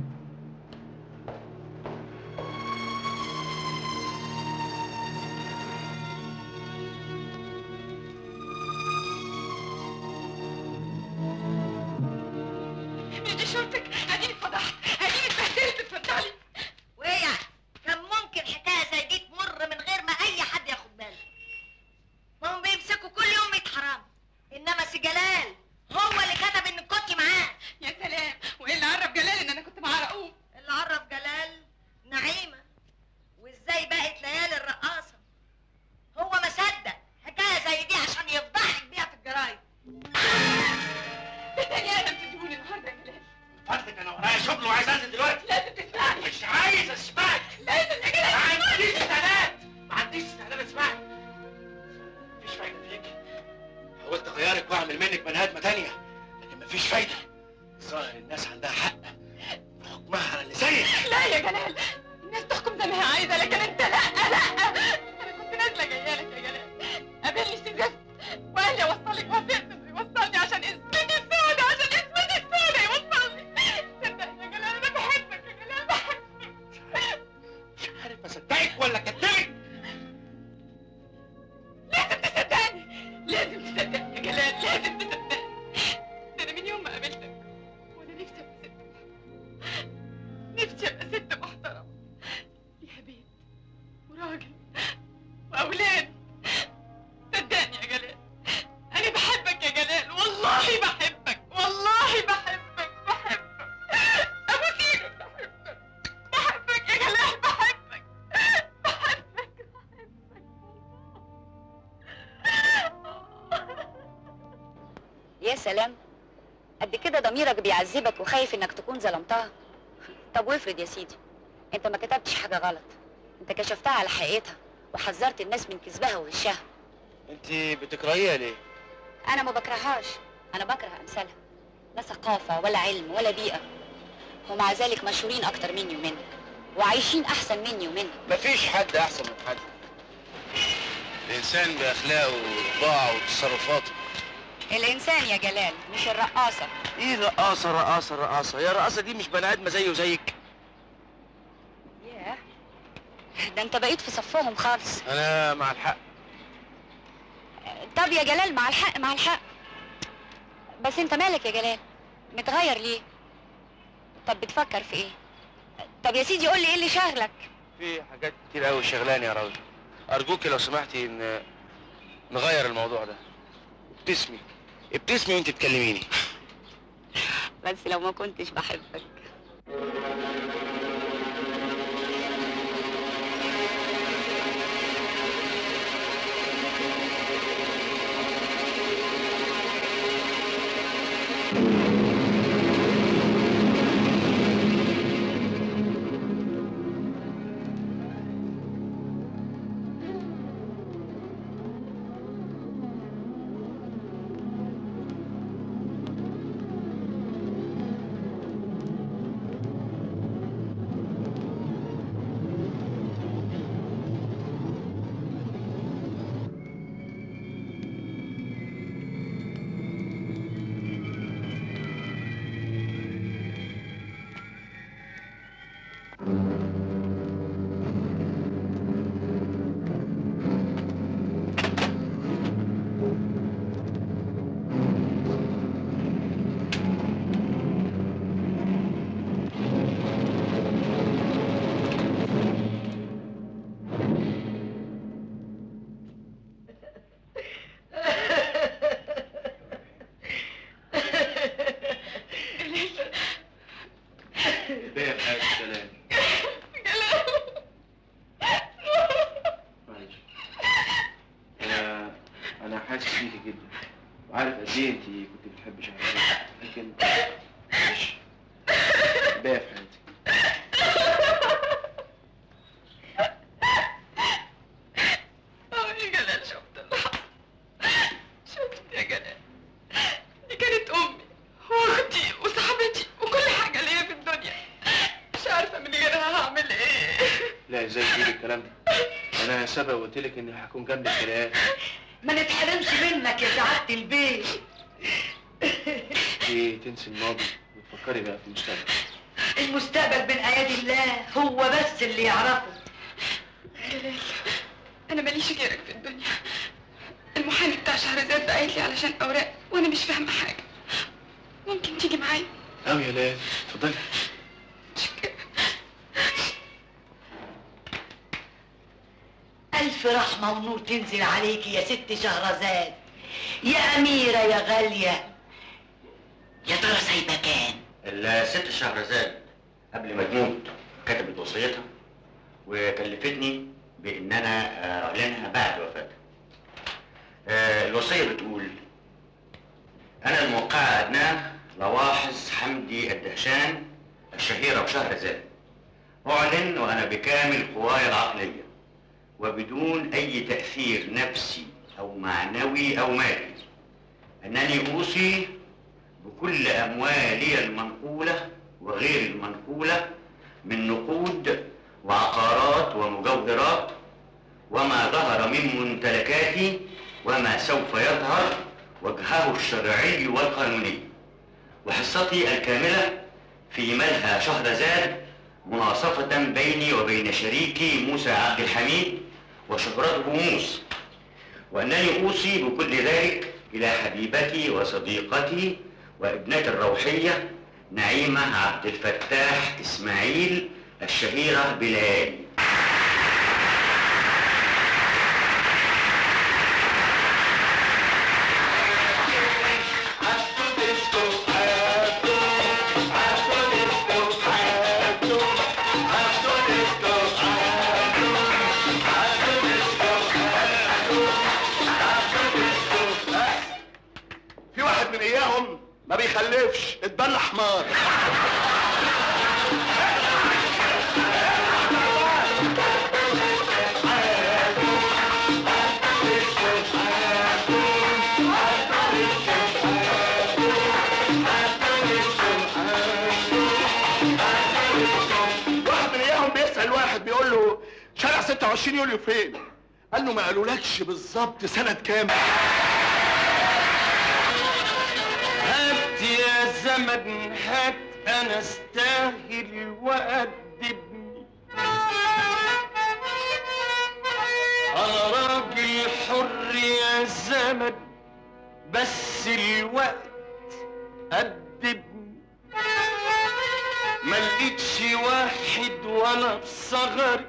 مش دي شرطك اديني اتفضحت اديني اتبهدلت اتفضلي وايه يعني كان ممكن حكايه زي دي تمر من غير ما اي حد ياخد باله ما هم بيمسكوا كل يوم 100 حرام انما سي جلال هو اللي كتب انك كنت معاه يا سلام وايه اللي عرف جلال ان انا كنت مع رؤوف اللي عرف جلال نعيمه وازاي بقت ليالي الرقاصه هو ما صدق حكايه زي دي عشان يفضحك بيها في الجرايد منك بني ادمه تانيه لكن مفيش فايده ظاهر الناس عندها حق في حكمها على اللي زيك لا يا جلال الناس تحكم زي ما هي عايزه لكن انت لا لا انا كنت نازله جايه لك يا جلال قابلني سيزفت وقال لي اوصلك وافقت انه يوصلني عشان اسمتي السودة عشان اسمتي السودة يوصلني صدقني يا جلال انا بحبك يا جلال بحبك مش عارف اصدقك ولا اكدبك لازم تصدقني لازم تصدقني يا جلال لازم تصدقني ده انا من يوم ما قابلتك وانا نفسي ابقى ست نفسي ابقى ست محترمه ليها بيت وراجل واولاد صدقني يا جلال انا بحبك يا جلال والله بحبك والله بحبك بحبك ابوس ايدك بحبك بحبك يا جلال بحبك بحبك يا سلام قد كده ضميرك بيعذبك وخايف انك تكون ظلمتها طب وافرض يا سيدي انت ما كتبتش حاجه غلط انت كشفتها على حقيقتها وحذرت الناس من كذبها وغشها انت بتكرهيها ليه انا ما بكرههاش انا بكره امثالها لا ثقافه ولا علم ولا بيئه ومع ذلك مشهورين اكتر مني ومنك وعايشين احسن مني ومنك مفيش حد احسن من حد الانسان باخلاقه وطباعه وتصرفاته الانسان يا جلال مش الرقاصه ايه رقاصه رقاصه رقاصه يا رقاصه دي مش بني ادمه زيه وزيك ياه ده انت بقيت في صفهم خالص انا مع الحق طب يا جلال مع الحق مع الحق بس انت مالك يا جلال متغير ليه طب بتفكر في ايه طب يا سيدي قول لي ايه اللي شاغلك في حاجات كتير قوي شغلاني يا راجل ارجوك لو سمحتي ان نغير الموضوع ده ابتسمي ابتسمي وانت تكلميني بس لو ما كنتش بحبك بيه بحاجة سلام معلش انا انا حاسس بيكي جدا وعارف قد ايه انت كنت بتحبي شهرزاد لكن معلش بيه في حياتي اه يا جلال شفت اللي حصل شفت يا جلال دي كانت امي واختي وصاحبتي وكل حاجه ليا في الدنيا مش عارفه من غيرها هعمل ايه لا ازاي تقولي الكلام ده انا سبق قلت لك اني هكون جنبك في الآخر ما نتحرمش منك يا سعادة البيت ايه تنسي الماضي وتفكري بقى في المستقبل المستقبل بين ايادي الله هو بس اللي يعرفه جلال انا ماليش غيرك في الدنيا المحامي بتاع شهرزاد ده قايل لي علشان اوراق وانا مش فاهمه حاجه ممكن تيجي معايا قوي يا ليل اتفضلي ألف رحمة ونور تنزل عليكي يا ست شهرزاد يا أميرة يا غالية يا ترى سايبة كام؟ الست شهرزاد قبل ما تموت كتبت وصيتها وكلفتني بان انا آه، اعلنها بعد وفاتها. آه، الوصيه بتقول انا الموقعه ادناه لواحظ حمدي الدهشان الشهيره بشهرزاد. اعلن وانا بكامل قواي العقليه وبدون اي تاثير نفسي او معنوي او مادي أنني أوصي بكل أموالي المنقولة وغير المنقولة من نقود وعقارات ومجوهرات وما ظهر من ممتلكاتي وما سوف يظهر وجهه الشرعي والقانوني وحصتي الكاملة في ملهى شهرزاد مناصفة بيني وبين شريكي موسى عبد الحميد وشهرته موس وأنني أوصي بكل ذلك إلى حبيبتي وصديقتي وابنتي الروحية نعيمة عبد الفتاح إسماعيل الشهيرة بلال في واحد من اياهم ما بيخلفش اتبنى حمار واحد من اياهم بيسأل واحد بيقول له شارع 26 يوليو فين؟ قال له ما قالولكش بالظبط سنة كام؟ هات يا زمن هات انا استاهل وأدبني انا راجل حر يا زمن بس الوقت أدبني ما لقيتش واحد ولا بصغري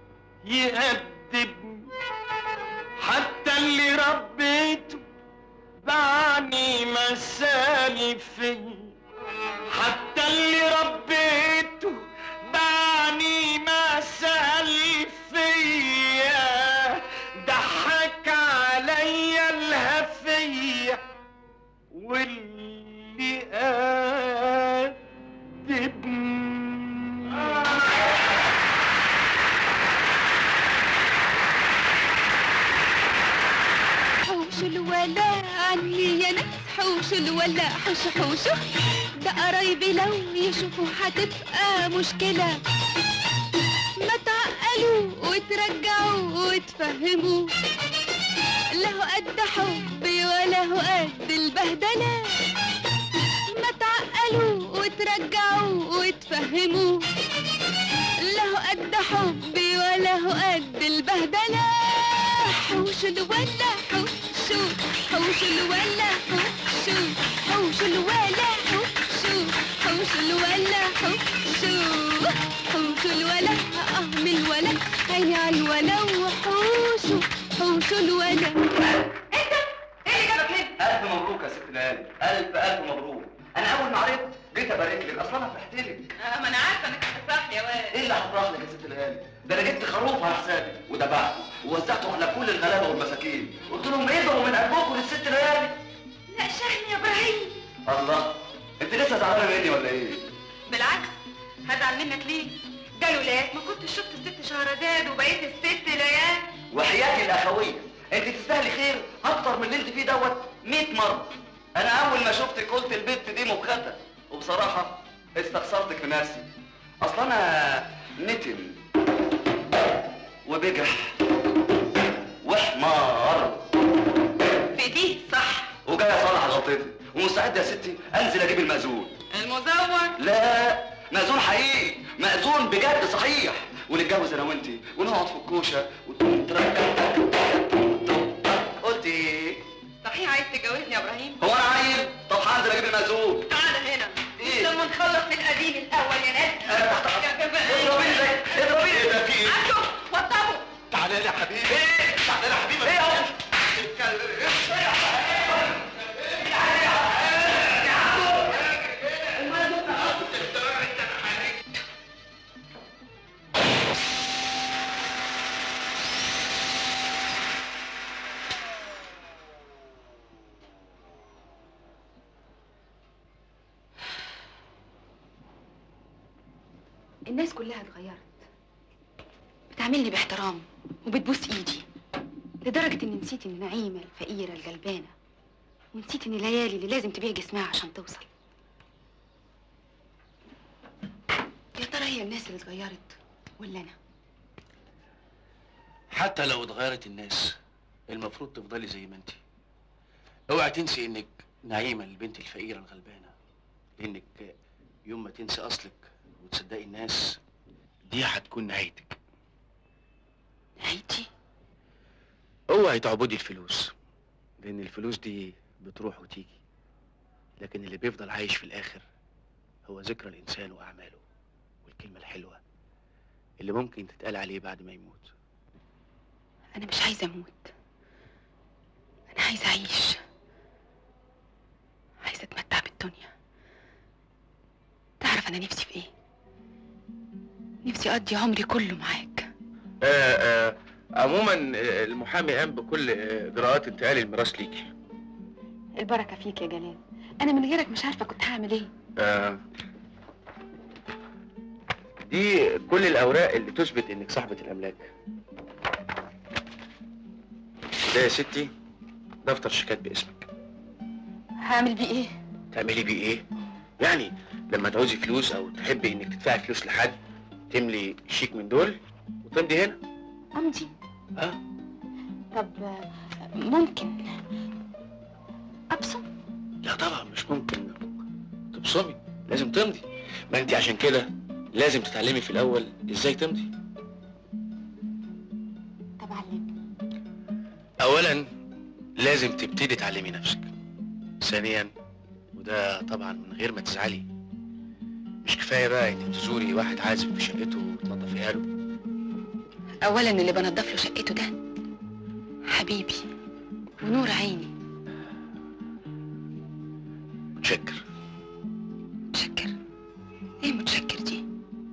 يأدبني حتى اللي ربيته بعني مسالي فيا حتى اللي ربيته بعني مسالي فيا ضحك عليا الهفية واللي أدبني حوش الولا عني يا ناس حوش الولا حوش حوشه ده قرايبي لو يشوفوا هتبقى مشكلة ما تعقلوا وترجعوا وتفهموا لا هو قد حبي ولا هو قد البهدلة ما تعقلوا وترجعوا وتفهموا لا هو قد حبي ولا هو قد البهدلة حوش الولا حوشو حوش الولا حوشو حوش الولا حوشو حوش الولا حوشو حوش الولا اه من الولا عيني على الولا وحوشو حوش الولا انت ايه اللي جابك هنا؟ ألف مبروك يا ست ليالي ألف ألف مبروك أنا أول ما عرفت جيت أبارك لك أصل أنا فرحت لك اه ما انا عارفه انك هتفرح يا واد إيه اللي هفرح لك يا ست ليالي؟ ده أنا جبت خروف على حسابي وذبحته ووزعته على كل الغلابة والمساكين قلت لهم ادعوا من قلبكم للست ليالي لا شهني يا ابراهيم الله أنت لسه زعلانة مني ولا إيه؟ بالعكس هزعل منك ليه؟ ده لولاك ما كنتش شفت الست شهرزاد وبقيت الست ليال وحياتي الأخوية أنت تستاهلي خير أكتر من اللي أنت فيه دوت 100 مرة أنا أول ما شفتك قلت البت دي مبخته وبصراحة استخسرتك في نفسي أصل أنا نتن وبجح وحمار في دي صح وجاي أصلح غلطتي ومستعد يا ستي أنزل أجيب المأذون المزور لا مأذون حقيقي مأذون بجد صحيح ونتجوز انا وانتي ونقعد في الكوشه وتقوم تركع قلت ايه؟ صحيح عايز تتجوزني يا ابراهيم هو انا عيل؟ طب هنزل اجيب المأذون تعالى هنا إيه؟ لما نخلص القديم الاول يا ناس اضربيني زي اضربيني ايه ده في ايه؟ عشو وطبوا تعالى لي يا حبيبي تعالى لي يا حبيبي ايه اهو الناس كلها اتغيرت بتعاملني باحترام وبتبوس ايدي لدرجة اني نسيت ان نعيمة الفقيرة الغلبانة ونسيت ان ليالي اللي لازم تبيع جسمها عشان توصل يا ترى هي الناس اللي اتغيرت ولا انا حتى لو اتغيرت الناس المفروض تفضلي زي ما انت اوعي تنسي انك نعيمة البنت الفقيرة الغلبانة لانك يوم ما تنسي اصلك وتصدقي الناس دي هتكون نهايتك نهايتي اوعي تعبدي الفلوس لان الفلوس دي بتروح وتيجي لكن اللي بيفضل عايش في الاخر هو ذكرى الانسان واعماله والكلمة الحلوة اللي ممكن تتقال عليه بعد ما يموت انا مش عايزه اموت انا عايزه اعيش عايزه اتمتع بالدنيا تعرف انا نفسي في ايه نفسي اقضي عمري كله معاك آه آه عموما آه، المحامي قام بكل آه، اجراءات انتقال الميراث ليكي البركه فيك يا جلال انا من غيرك مش عارفه كنت هعمل ايه آه دي كل الاوراق اللي تثبت انك صاحبة الاملاك ده يا ستي دفتر شيكات باسمك هعمل بيه ايه تعملي بيه ايه يعني لما تعوزي فلوس او تحبي انك تدفعي فلوس لحد تملي شيك من دول وتمضي هنا امضي اه طب آه، ممكن ابصم لا طبعا مش ممكن تبصمي لازم تمضي ما انت عشان كده لازم تتعلمي في الاول ازاي تمضي طب علمني اولا لازم تبتدي تعلمي نفسك ثانيا وده طبعا من غير ما تزعلي مش كفايه بقى انك تزوري واحد عازب في شقته وتنظفيها له اولا اللي بنضف له شقته ده حبيبي ونور عيني متشكر متشكر ايه متشكر دي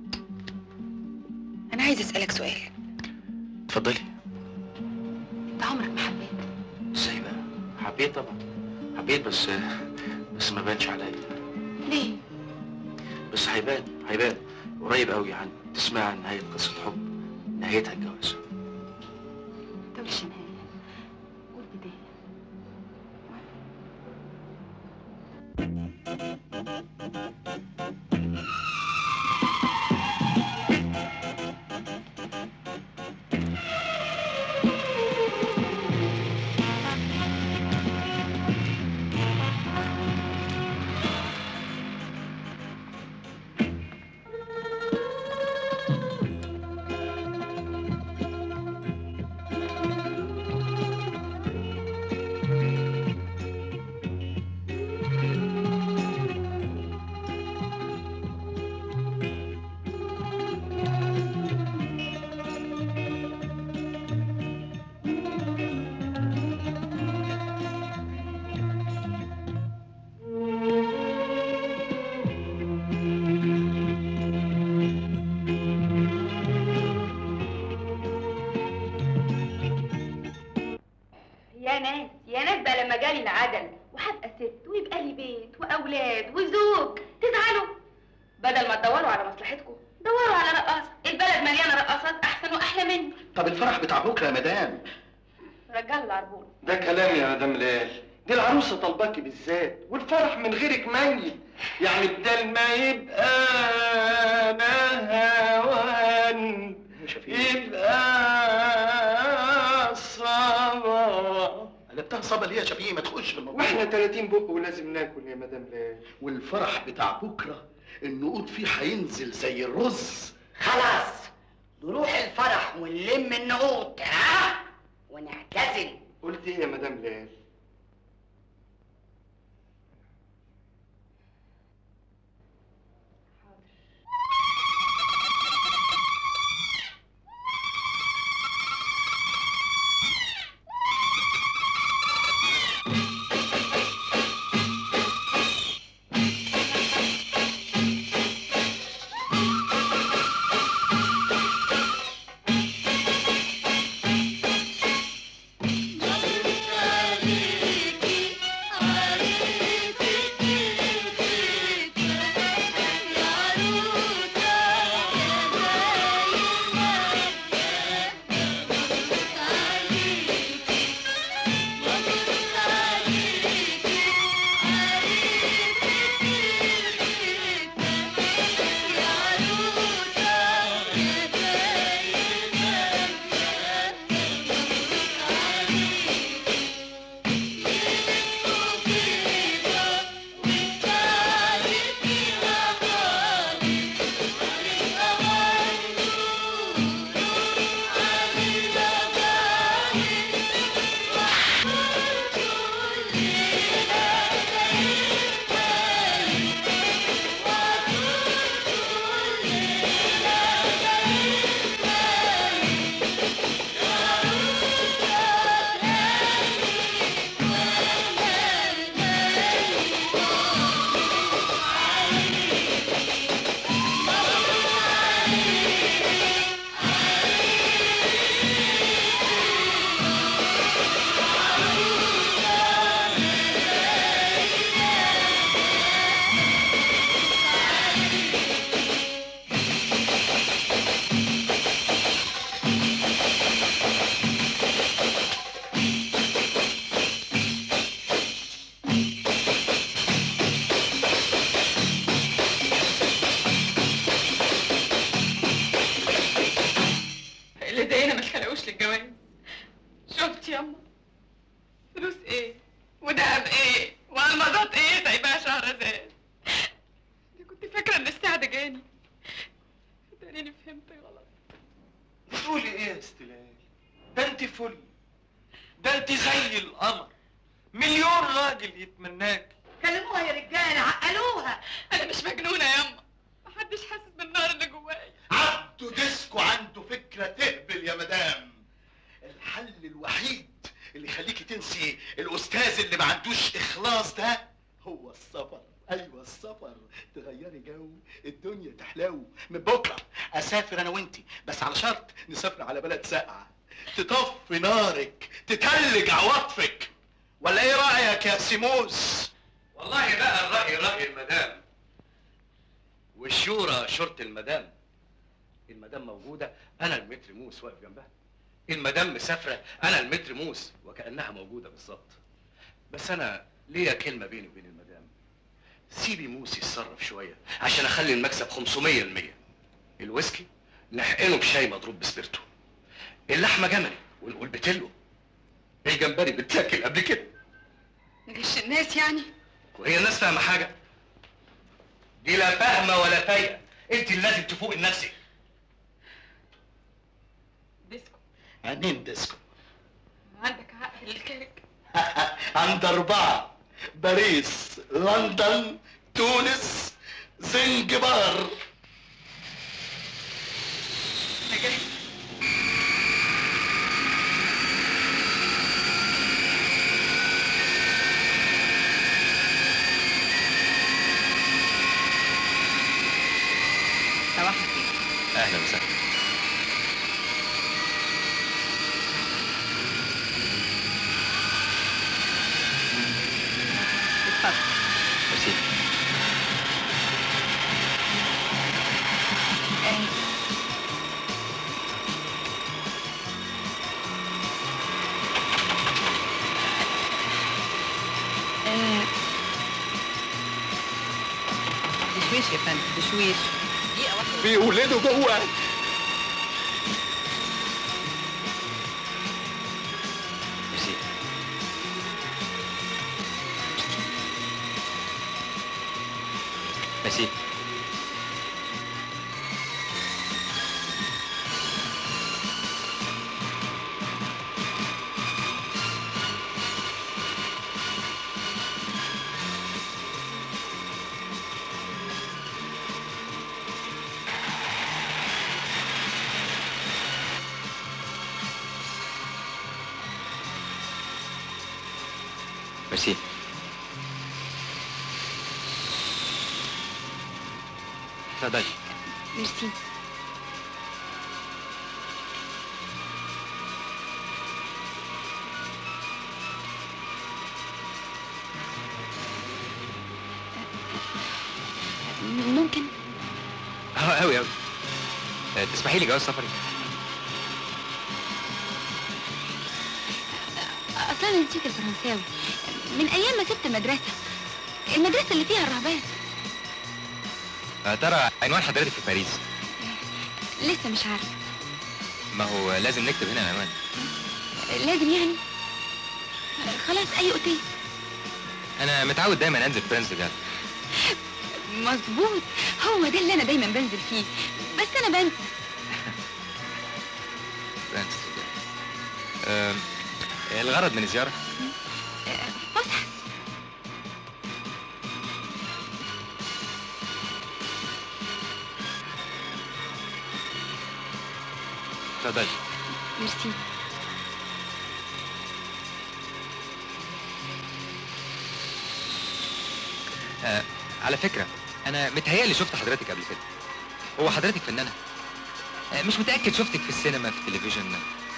انا عايز اسالك سؤال اتفضلي انت عمرك ما حبيت ازاي بقى حبيت طبعا حبيت بس بس ما بانش عليا ليه بس هيبان هيبان قريب قوي يعني تسمع عن نهايه قصه حب نهايتها الجواز ما تقولش نهايه قول بدايه يا ناس يا ناس بقى لما جالي العدل وهبقى ست ويبقى لي بيت واولاد وزوج تزعلوا بدل ما تدوروا على مصلحتكم دوروا على رقاصه البلد مليانه رقاصات احسن واحلى مني طب الفرح بتاع بكره يا مدام رجعوا العربون ده كلام يا مدام ليل دي العروسه طلباكي بالذات والفرح من غيرك ميت يعني بدل ما يبقى انا هوان يبقى صبا قلبتها صبا ليه يا شفيق ما تخش في الموضوع واحنا 30 بق ولازم ناكل يا مدام ليل والفرح بتاع بكره النقود فيه هينزل زي الرز خلاص نروح الفرح ونلم النقود ها ونعتزل قلت ايه يا مدام ليل Thank يا استلال ده انت فل ده انت زي القمر مليون راجل يتمناك كلموها يا رجاله عقلوها انا مش مجنونه ياما محدش حاسس بالنار اللي جوايا عبده ديسكو عنده فكرة تهبل يا مدام الحل الوحيد اللي يخليكي تنسي الأستاذ اللي ما عندوش إخلاص ده هو السفر أيوة السفر تغيري جو الدنيا تحلو من بكرة أسافر أنا وأنتي بس على شرط نسافر على بلد ساقعة تطفي نارك تتلج عواطفك ولا إيه رأيك يا سيموس؟ والله بقى الرأي رأي المدام والشورى شورة المدام المدام موجودة أنا المتر موس واقف جنبها المدام مسافرة أنا المتر موس وكأنها موجودة بالظبط بس أنا ليا كلمة بيني وبين المدام سيبي موس يتصرف شوية عشان أخلي المكسب 500 المية الويسكي نحقنه بشاي مضروب بسبيرتو اللحمة جملي ونقول بتلو الجمبري بتاكل قبل كده نغش الناس يعني وهي الناس فاهمة حاجة؟ دي لا فاهمة ولا فايقة، أنت اللي لازم تفوقي لنفسك. ديسكو عنين ديسكو عندك عقل للكرك عند أربعة باريس لندن تونس زنجبار انا جاي صباح الخير اهلا وسهلا اتفضل ميرسي آه، بشويش يا فندم بشويش دقيقة واحدة بيولدوا جوه ميرسي ميرسي ميرسي اتفضلي ميرسي ممكن اه قوي قوي تسمحي لي جواز سفري اصلا انا نسيت الفرنساوي من ايام ما سبت المدرسه المدرسه اللي فيها الرهبان يا ترى عنوان حضرتك في باريس لسه مش عارفه ما هو لازم نكتب هنا العنوان لازم يعني خلاص اي اوتيل انا متعود دايما انزل فرنسا جال مظبوط هو ده اللي انا دايما بنزل فيه بس انا بنسى فرنسا أم، الغرض من الزيارة فسحه اتفضلي ميرسي آه، على فكرة أنا متهيألي شفت حضرتك قبل كده هو حضرتك فنانة آه، مش متأكد شفتك في السينما في التلفزيون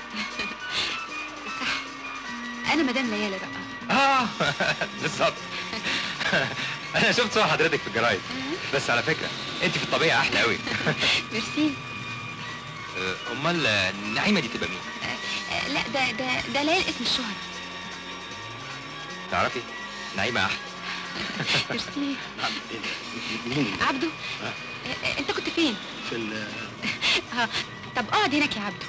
صح انا مدام ليالي رقاصه اه بالظبط انا شفت صور حضرتك في الجرايد بس على فكره انت في الطبيعه احلى قوي ميرسي آه، امال آه، نعيمه دي تبقى مين آه، لا ده ده ده ليالي اسم الشهرة تعرفي نعيمه احلى ميرسي مين عبده آه، آه، انت كنت فين في ال اه طب اقعد هناك يا عبده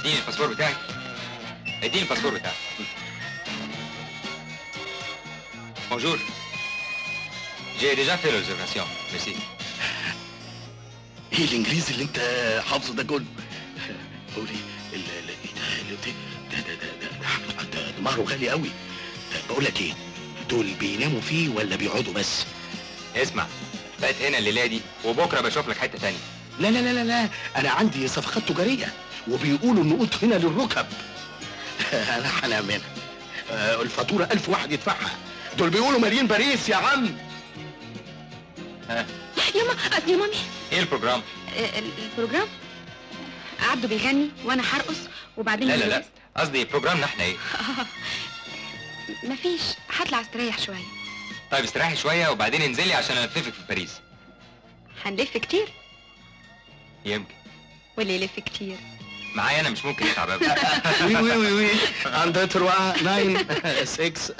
اديني الباسبور بتاعك اديني الباسبور بتاعك بونجور جي ديجا في ريزرفاسيون ميرسي ايه الانجليزي اللي انت حافظه ده كله قولي ال ال ايه ده اللي بت- ده ده ده ده ده- ده دماغه غالي قوي ده بقول لك ايه دول بيناموا فيه ولا بيقعدوا بس اسمع بقت هنا الليله دي وبكره بشوف لك حته تانية لا لا لا لا لا انا عندي صفقات تجاريه وبيقولوا النقود هنا للركب انا هنام هنا آه، الفاتوره ألف واحد يدفعها دول بيقولوا مالين باريس يا عم ها يا ما يا مامي ايه البروجرام آه، ال- البروجرام عبده بيغني وانا هرقص وبعدين لا لا لا نرقص. قصدي بروجرامنا احنا ايه مفيش هطلع استريح شويه طيب استريحي شويه وبعدين انزلي عشان الففك في باريس هنلف كتير يمكن واللي يلف كتير معايا انا مش ممكن يتعب أبدا. وي وي وي وي un deux trois nine six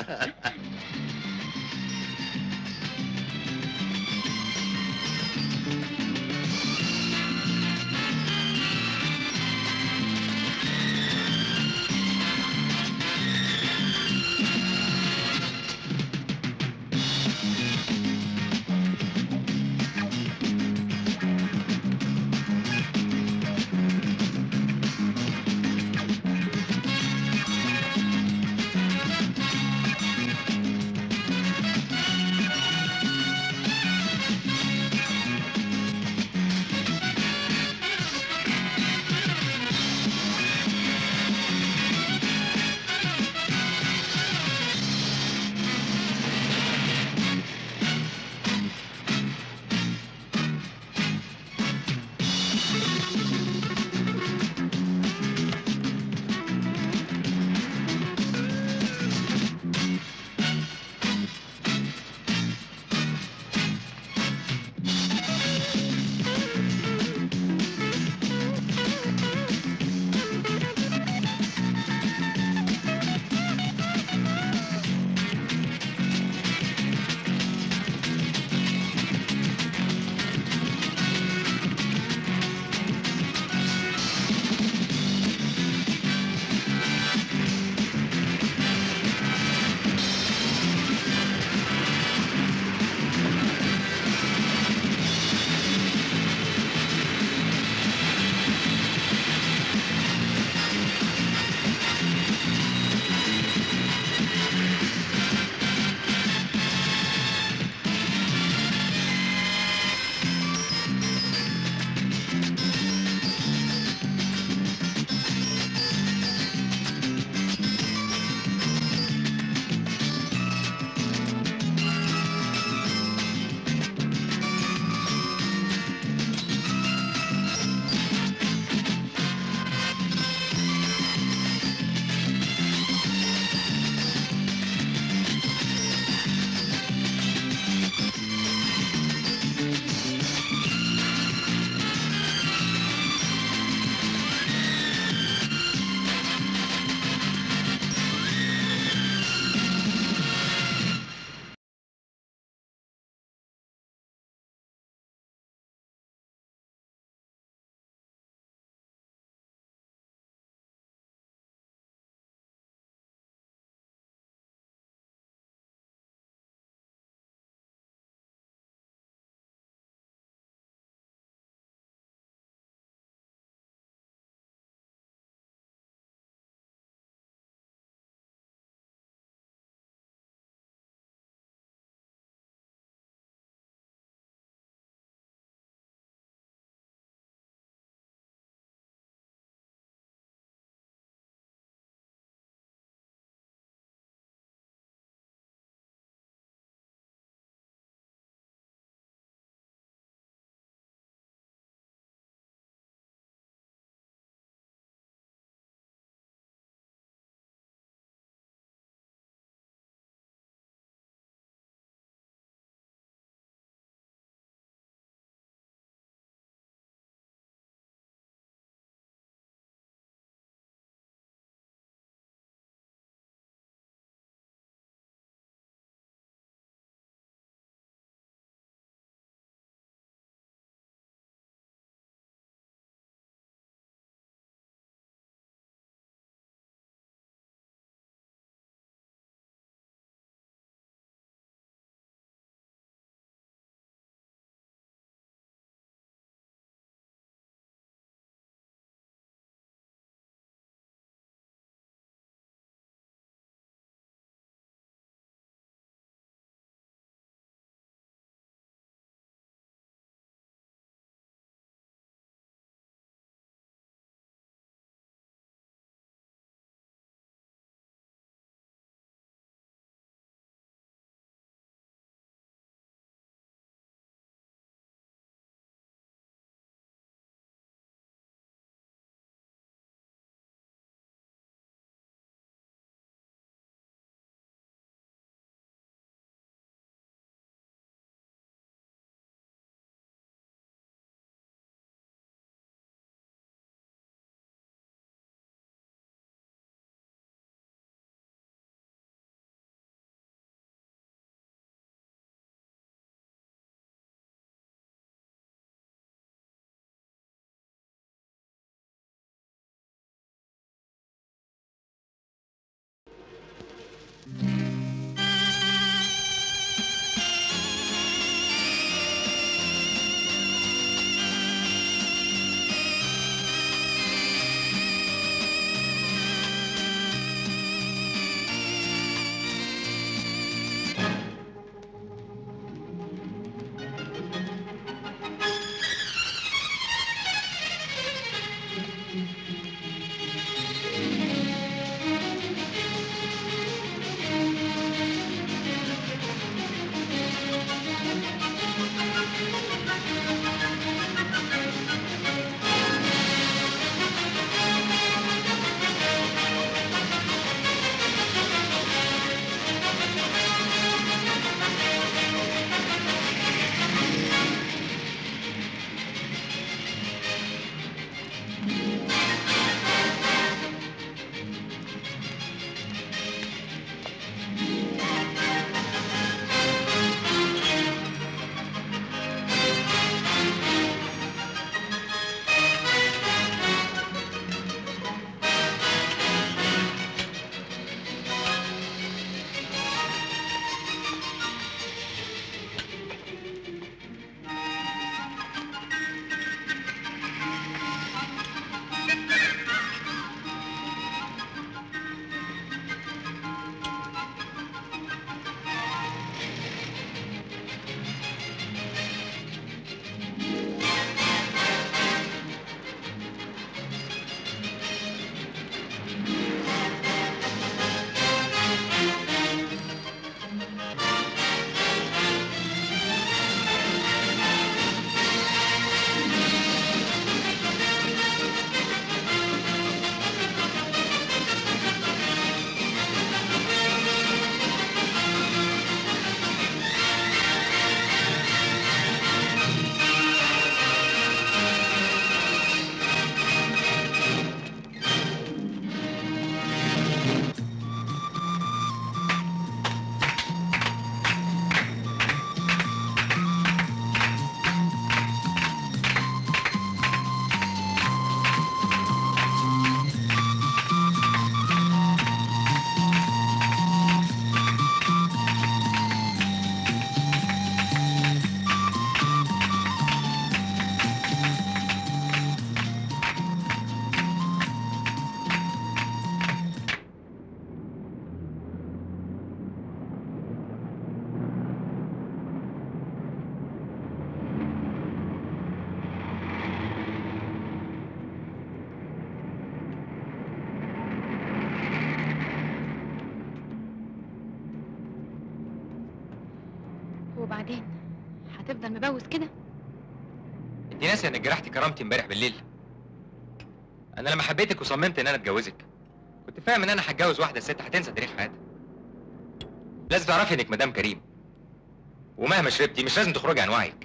وبعدين هتفضل مبوس كده انت ناسي انك جرحتي كرامتي امبارح بالليل انا لما حبيتك وصممت ان انا اتجوزك كنت فاهم ان انا هتجوز واحده ست هتنسى تاريخ حياتها لازم تعرفي انك مدام كريم ومهما شربتي مش لازم تخرجي عن وعيك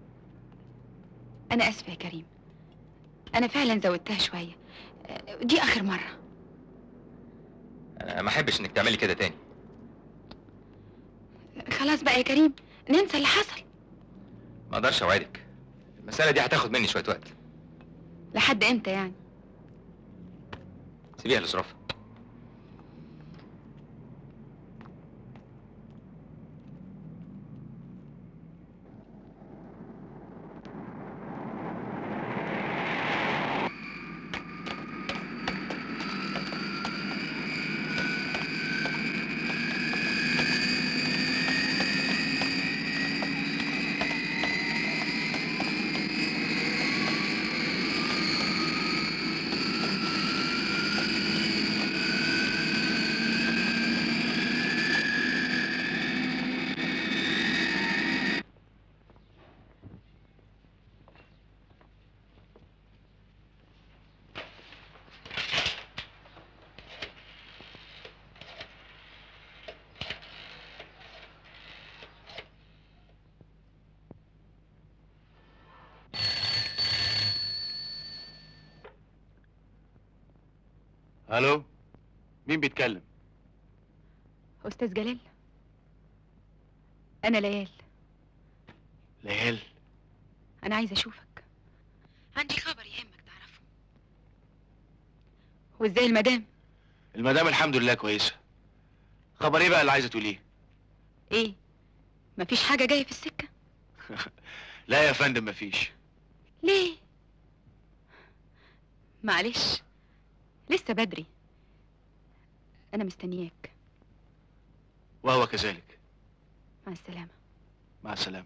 انا اسفه يا كريم انا فعلا زودتها شويه آه، دي اخر مره انا ما احبش انك تعملي كده تاني خلاص بقى يا كريم ننسى اللي حصل ما اقدرش اوعدك المساله دي هتاخد مني شويه وقت لحد امتى يعني سيبيها لظروفها الو مين بيتكلم استاذ جلال انا ليال ليال انا عايزه اشوفك عندي خبر يهمك تعرفه وازاي المدام المدام الحمد لله كويسه خبر ايه بقى اللي عايزه تقوليه ايه مفيش حاجه جايه في السكه لا يا فندم مفيش ليه معلش لسه بدري انا مستنياك وهو كذلك مع السلامه مع السلامه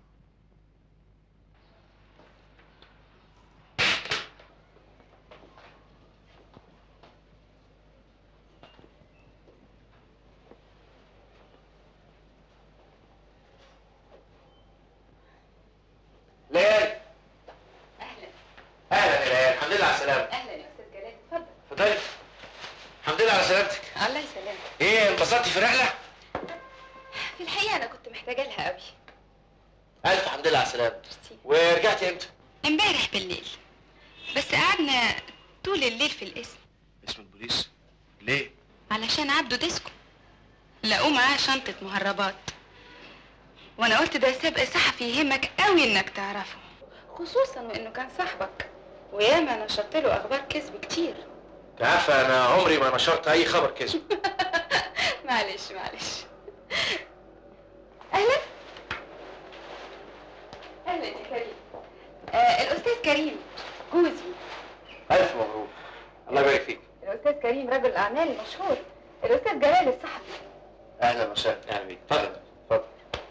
ليال اهلا اهلا يا ليال الحمد لله على السلامه اهلا يا استاذ جلال اتفضل اتفضلي الحمد لله على سلامتك الله يسلمك ايه انبسطتي في الرحله في الحقيقه انا كنت محتاجه لها قوي الف حمد لله على السلامه ورجعتي امتى امبارح بالليل بس قعدنا طول الليل في القسم اسم البوليس ليه علشان عبده ديسكو لقوه معاه شنطة مهربات وانا قلت ده سبق صحفي يهمك قوي انك تعرفه خصوصا وانه كان صاحبك وياما نشرت له اخبار كذب كتير انت عارفه انا عمري ما نشرت اي خبر كذب معلش معلش اهلا اهلا يا كريم آه الاستاذ كريم جوزي الف مبروك الله يبارك فيك الاستاذ كريم رجل الاعمال مشهور الاستاذ جلال الصحفي اهلا وسهلا اهلا بيك اتفضل اتفضل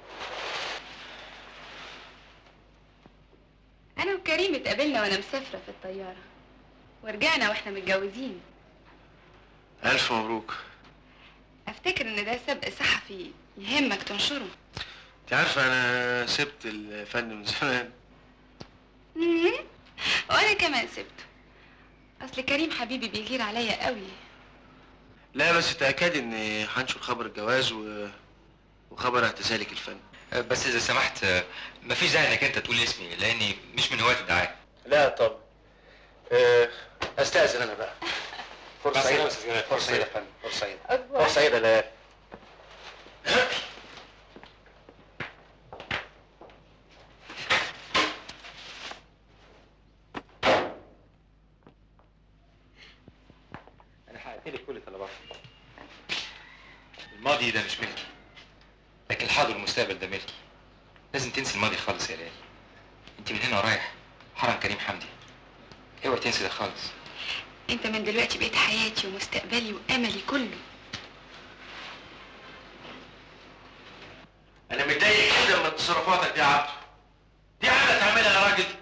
انا وكريم اتقابلنا وانا مسافره في الطياره ورجعنا واحنا متجوزين الف مبروك افتكر ان ده سبق صحفي يهمك تنشره انت عارفه انا سبت الفن من زمان مم. وانا كمان سبته اصل كريم حبيبي بيغير عليا قوي لا بس تاكدي اني هنشر خبر الجواز و... وخبر اعتزالك الفن بس اذا سمحت آه، مفيش داعي انك انت تقول اسمي لاني مش من هواة الدعايه لا طب أه، استاذن انا بقى مع فرصه السلامة سعيده يا أستاذ جلال. فرصه سعيده يا فندم فرصه سعيده أكبر. فرصه سعيده لا انا حققت لك كل طلباتك الماضي ده مش ملكي لكن الحاضر والمستقبل ده ملكي لازم تنسي الماضي خالص يا ليالي انت من هنا ورايح حرم كريم حمدي اوعي تنسي ده خالص انت من دلوقتي بقيت حياتي ومستقبلي واملي كله انا متضايق جدا من تصرفاتك دي يا عبده دي عاده تعملها يا راجل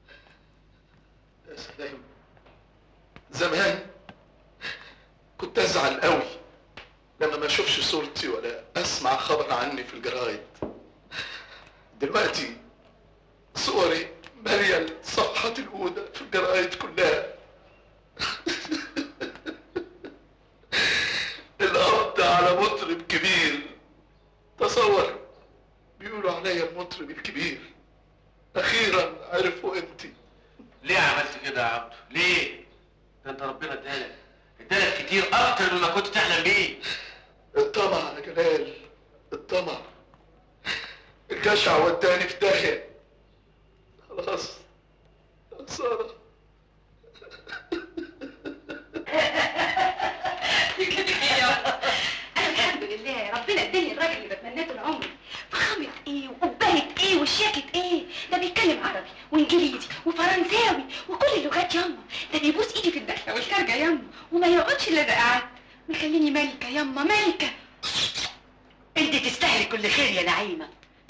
يا سلام زمان كنت ازعل قوي لما ما اشوفش صورتي ولا اسمع خبر عني في الجرايد دلوقتي صوري مالية الصفحات الأولى في الجرايد كلها القبض على مطرب كبير تصور بيقولوا عليا المطرب الكبير أخيرا عرفوا قيمتي ليه عملت كده يا عبده؟ ليه؟ ده انت ربنا ادالك ادالك كتير اكتر مما كنت تحلم بيه الطمع يا جلال الطمع الجشع وداني في داهية خلاص خسارة الحمد لله ربنا اداني الراجل اللي بتمناه طول عمري فخامة ايه وقباية ايه وشياكة ايه ده بيتكلم عربي وانجليزي وفرنساوي وكل اللغات ياما ده بيبوس ايدي في الدخلة والخارجة ياما وما يقعدش الا دقعات مخليني ملكة ياما ملكة انت تستاهلي كل خير يا نعيمه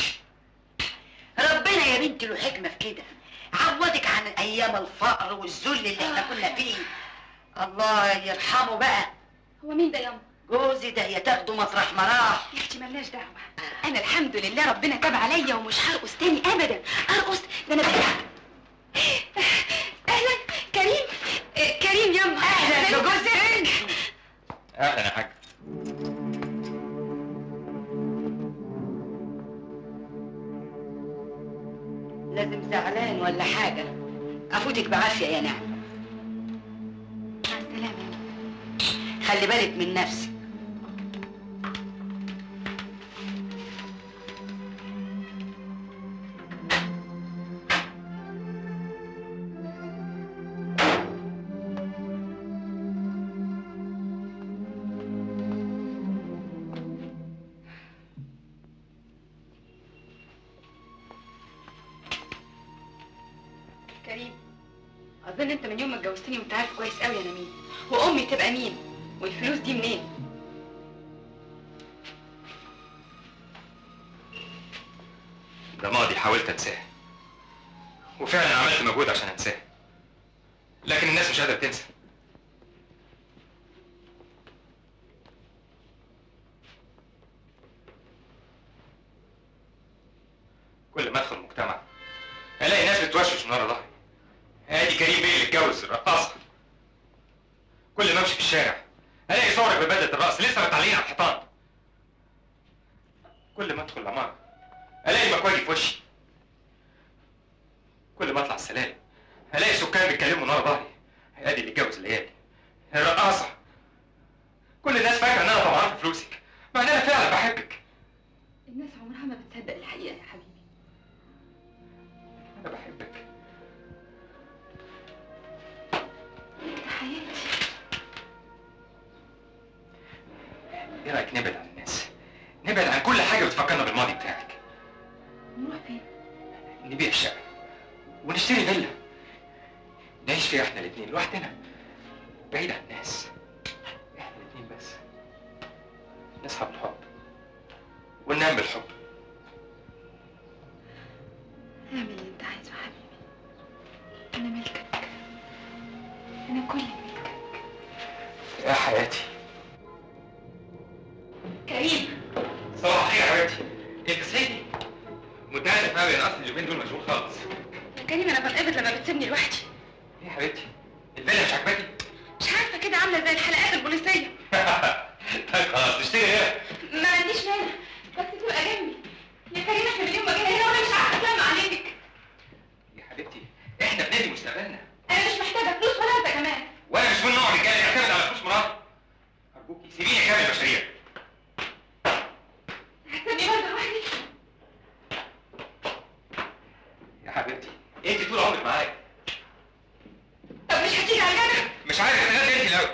ربنا يا بنتي له حكمه في كده عوضك عن ايام الفقر والذل اللي احنا كنا فيه الله يرحمه بقى هو مين ده ياما جوزي ده يا تاخده مطرح ما راح يا اختي ملناش دعوة انا الحمد لله ربنا تاب عليا ومش هرقص تاني ابدا ارقص ده انا بقى اهلا كريم آه، كريم ياما اهلا بجوزك اهلا يا حاج لازم زعلان ولا حاجه افوتك بعافيه يا نعم مع السلامة ياما خلي بالك من نفسك كريم اظن انت من يوم ما اتجوزتني وانت عارف كويس قوي انا مين وامي تبقى مين والفلوس دي منين ده ماضي حاولت انساه وفعلا عملت مجهود عشان انساه لكن الناس مش قادره تنسى كل ما ادخل المجتمع الاقي ناس بتوشوش من ورا ظهري ادي كريم بيه اللي اتجوز الرقاصه كل ما امشي في الشارع الاقي صورك ببدله الراس لسه متعلقين على الحيطان كل ما ادخل العماره الاقي مكواجي في وشي كل ما اطلع السلالم الاقي سكان بيتكلموا من ورا ظهري ادي اللي اتجوز الليالي الرقاصه كل الناس فاكره ان انا طمعان في فلوسك مع ان انا فعلا بحبك الناس عمرها ما بتصدق الحقيقة يا حبيبي انا بحبك انت حياتي ايه رايك نبعد عن الناس نبعد عن كل حاجه بتفكرنا بالماضي بتاعك نروح فين نبيع الشقه ونشتري فيلا نعيش فيها احنا الاثنين لوحدنا بعيد عن الناس احنا الاثنين بس نصحى بالحب وننام بالحب اعمل اللي انت عايزه يا حبيبي انا ملكك انا كل ملكك يا حياتي كريم صباح الخير يا حبيبتي انت صحيتي متاسف قوي انا اصلا اليومين دول مشغول خالص يا كريم انا بنقبض لما بتسيبني لوحدي ايه يا حبيبتي الفيلا مش عاجباكي مش عارفه كده عامله زي الحلقات البوليسيه طيب خلاص نشتري هنا ما عنديش مانع بس تبقى جنبي يا كريم احنا من يوم ما جينا هنا وانا مش عارفه اتلم عليك يا حبيبتي احنا بنادي مستقبلنا انا مش محتاجه فلوس ولا انت كمان وانا مش من نوع الرجاله اللي يعتمد على فلوس مراتي ارجوكي سيبيني اكمل المشاريع هتسيبني برضه لوحدي يا حبيبتي انت طول عمرك معايا طب مش هتيجي على الجنة مش عارف انا انت الاول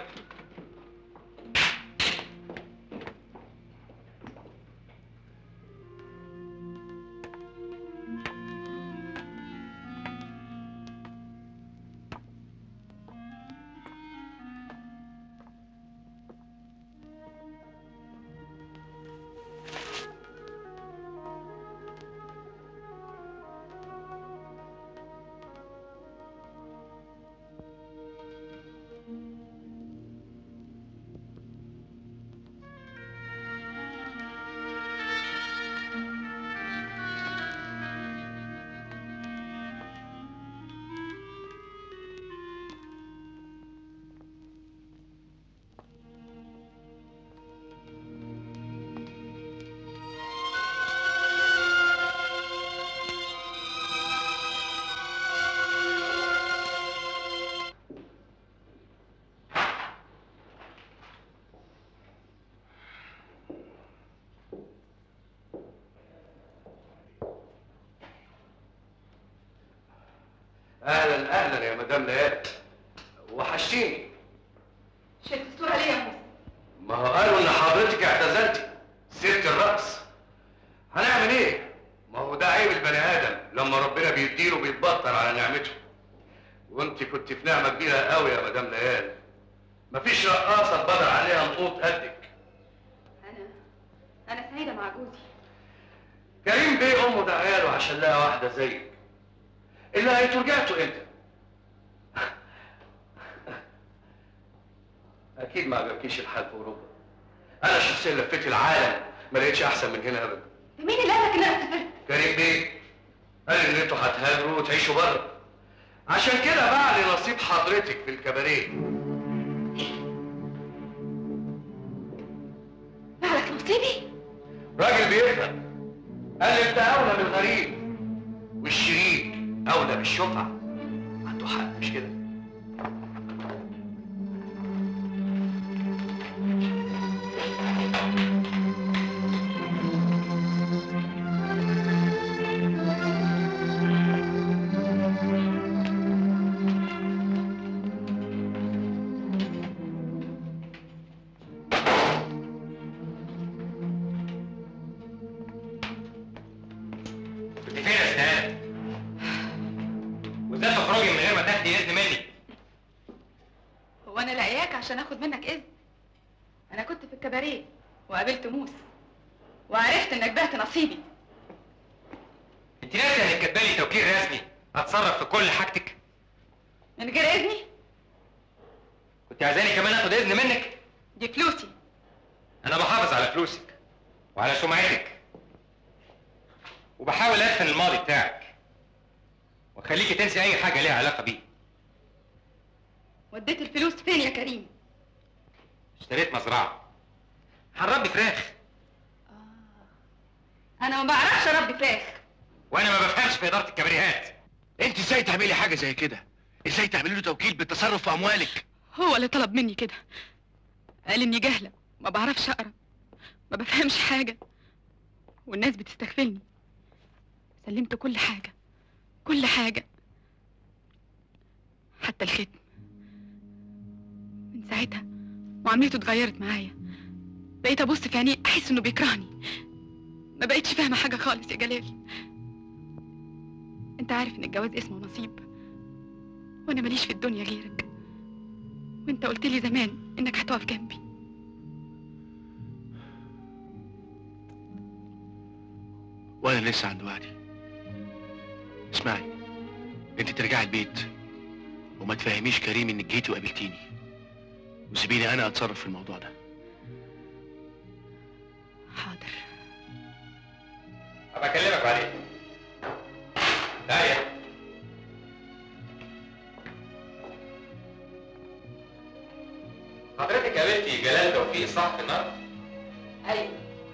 اهلا اهلا يا مدام ليالي وحشتيني شلت الصورة ليه يا موسى؟ ما هو قالوا ان حضرتك اعتزلتي سيره الرقص هنعمل ايه ما هو ده عيب البني ادم لما ربنا بيديله بيتبطر على نعمته وانت كنت في نعمه كبيره قوي يا مدام ليالي مفيش رقاصه اتبدر عليها نقوط قدك أنا أنا سعيدة مع جوزي كريم بيه امه ده عياله عشان لها واحده زيك اللي هيتوجعته انت اكيد ما عجبكيش الحال في اوروبا انا شخصيا لفيت العالم ما لقيتش احسن من هنا ابدا مين اللي قالك إن أنا سافرت؟ كريم بيه قال ان انتوا هتهاجروا وتعيشوا بره عشان كده بقى لنصيب حضرتك في الكباريه مالك نصيبي؟ راجل بيفهم قال لي انت اولى بالغريب والشريك اولى بالشفعه عنده حق مش كده كنت فين يا استاذ؟ وازاي تخرجي من غير ما تاخدي اذن مني؟ هو أنا لاقياك عشان آخد منك إذن أنا كنت في الكباريه وقابلت موس وعرفت إنك بعت نصيبي انت ناسي انك كاتبالي توكيل رسمي اتصرف في كل حاجتك؟ من غير إذني كنت عايزاني كمان اخد اذن منك؟ دي فلوسي انا بحافظ على فلوسك وعلى سمعتك وبحاول ادفن الماضي بتاعك واخليكي تنسي اي حاجه ليها علاقه بيه وديت الفلوس فين يا كريم؟ اشتريت مزرعه هنربي فراخ أنا ما بعرفش أربي فراخ وانا ما بفهمش في اداره الكباريهات انت ازاي تعملي حاجه زي كده ازاي تعملي له توكيل بالتصرف في اموالك هو اللي طلب مني كده قال إني جاهلة ما بعرفش أقرأ ما بفهمش حاجة والناس بتستغفلني سلمت كل حاجة كل حاجة حتى الختم من ساعتها معاملته اتغيرت معايا بقيت ابص في عينيه احس انه بيكرهني ما بقتش فاهمه حاجه خالص يا جلال انت عارف ان الجواز اسمه نصيب وانا ماليش في الدنيا غيرك وانت قلت لي زمان انك هتقف جنبي وانا لسه عند وعدي اسمعي انت ترجعي البيت وما تفهميش كريم انك جيتي وقابلتيني وسيبيني انا اتصرف في الموضوع ده حاضر ابقى اكلمك بعدين داية حضرتك قابلتي جلال توفيق الصحفي النهارده؟ ايوه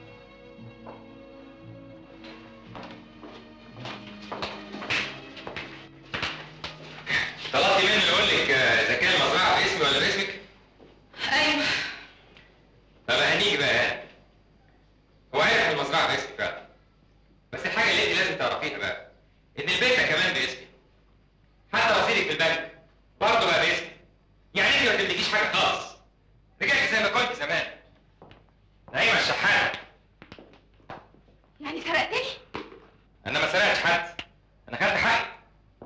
طلبتي مني يقول لك آه، اذا كان المزرعه باسمي ولا باسمك؟ ايوه طب هنيجي بقى يعني. هو عارف ان المزرعه باسمي فعلا بس الحاجه اللي انت لازم تعرفيها بقى ان البيت ده كمان باسمي حتى رصيدك في البنك برضه بقى باسمي يعني انت ما تملكيش حاجه خالص رجعت زي ما كنت زمان نعيمه الشحاته يعني سرقتني انا ما سرقتش حد انا خدت حقي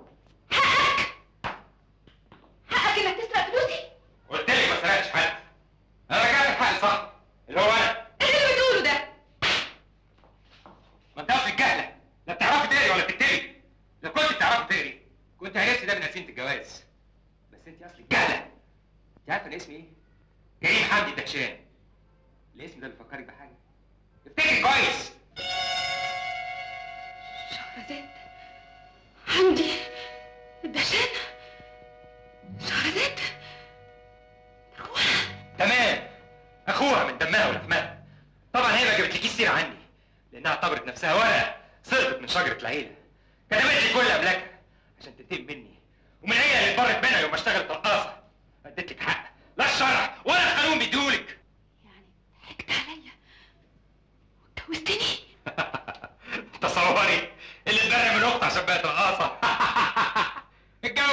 حقك انك تسرق فلوسي قلت لك ما سرقتش حد انا رجعت الحق صح اللي هو انا ايه اللي بتقوله ده ما انت اصلك جهله لا بتعرفي تقري ولا تكتبي لو كنت بتعرفي تقري كنت عرفتي ده من اسئله الجواز بس انت اصلك جهله انت عارفه الاسم ايه؟ كريم حمدي الدهشان الاسم ده بيفكرك بحاجه افتكري كويس شهرزاد حمدي الدهشان شهرزاد تمام اخوها من دمها ولحمها طبعا هي ما جابتلكيش سيره عني لانها اعتبرت نفسها ورقه سقطت من شجره العيله كتبت لي كل املاكها عشان تنتقم مني ومن هي اللي اتبرت منها يوم ما اشتغلت رقاصه اديت لك حق لا الشرع ولا القانون بيديهولك ضحكت عليا واتجوزتني تصوري اللي اتبرى من اخت عشان بقت رقاصه اتجوز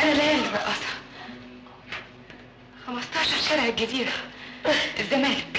انا ليالي الرقاصه 15 شارع الجزيره الزمالك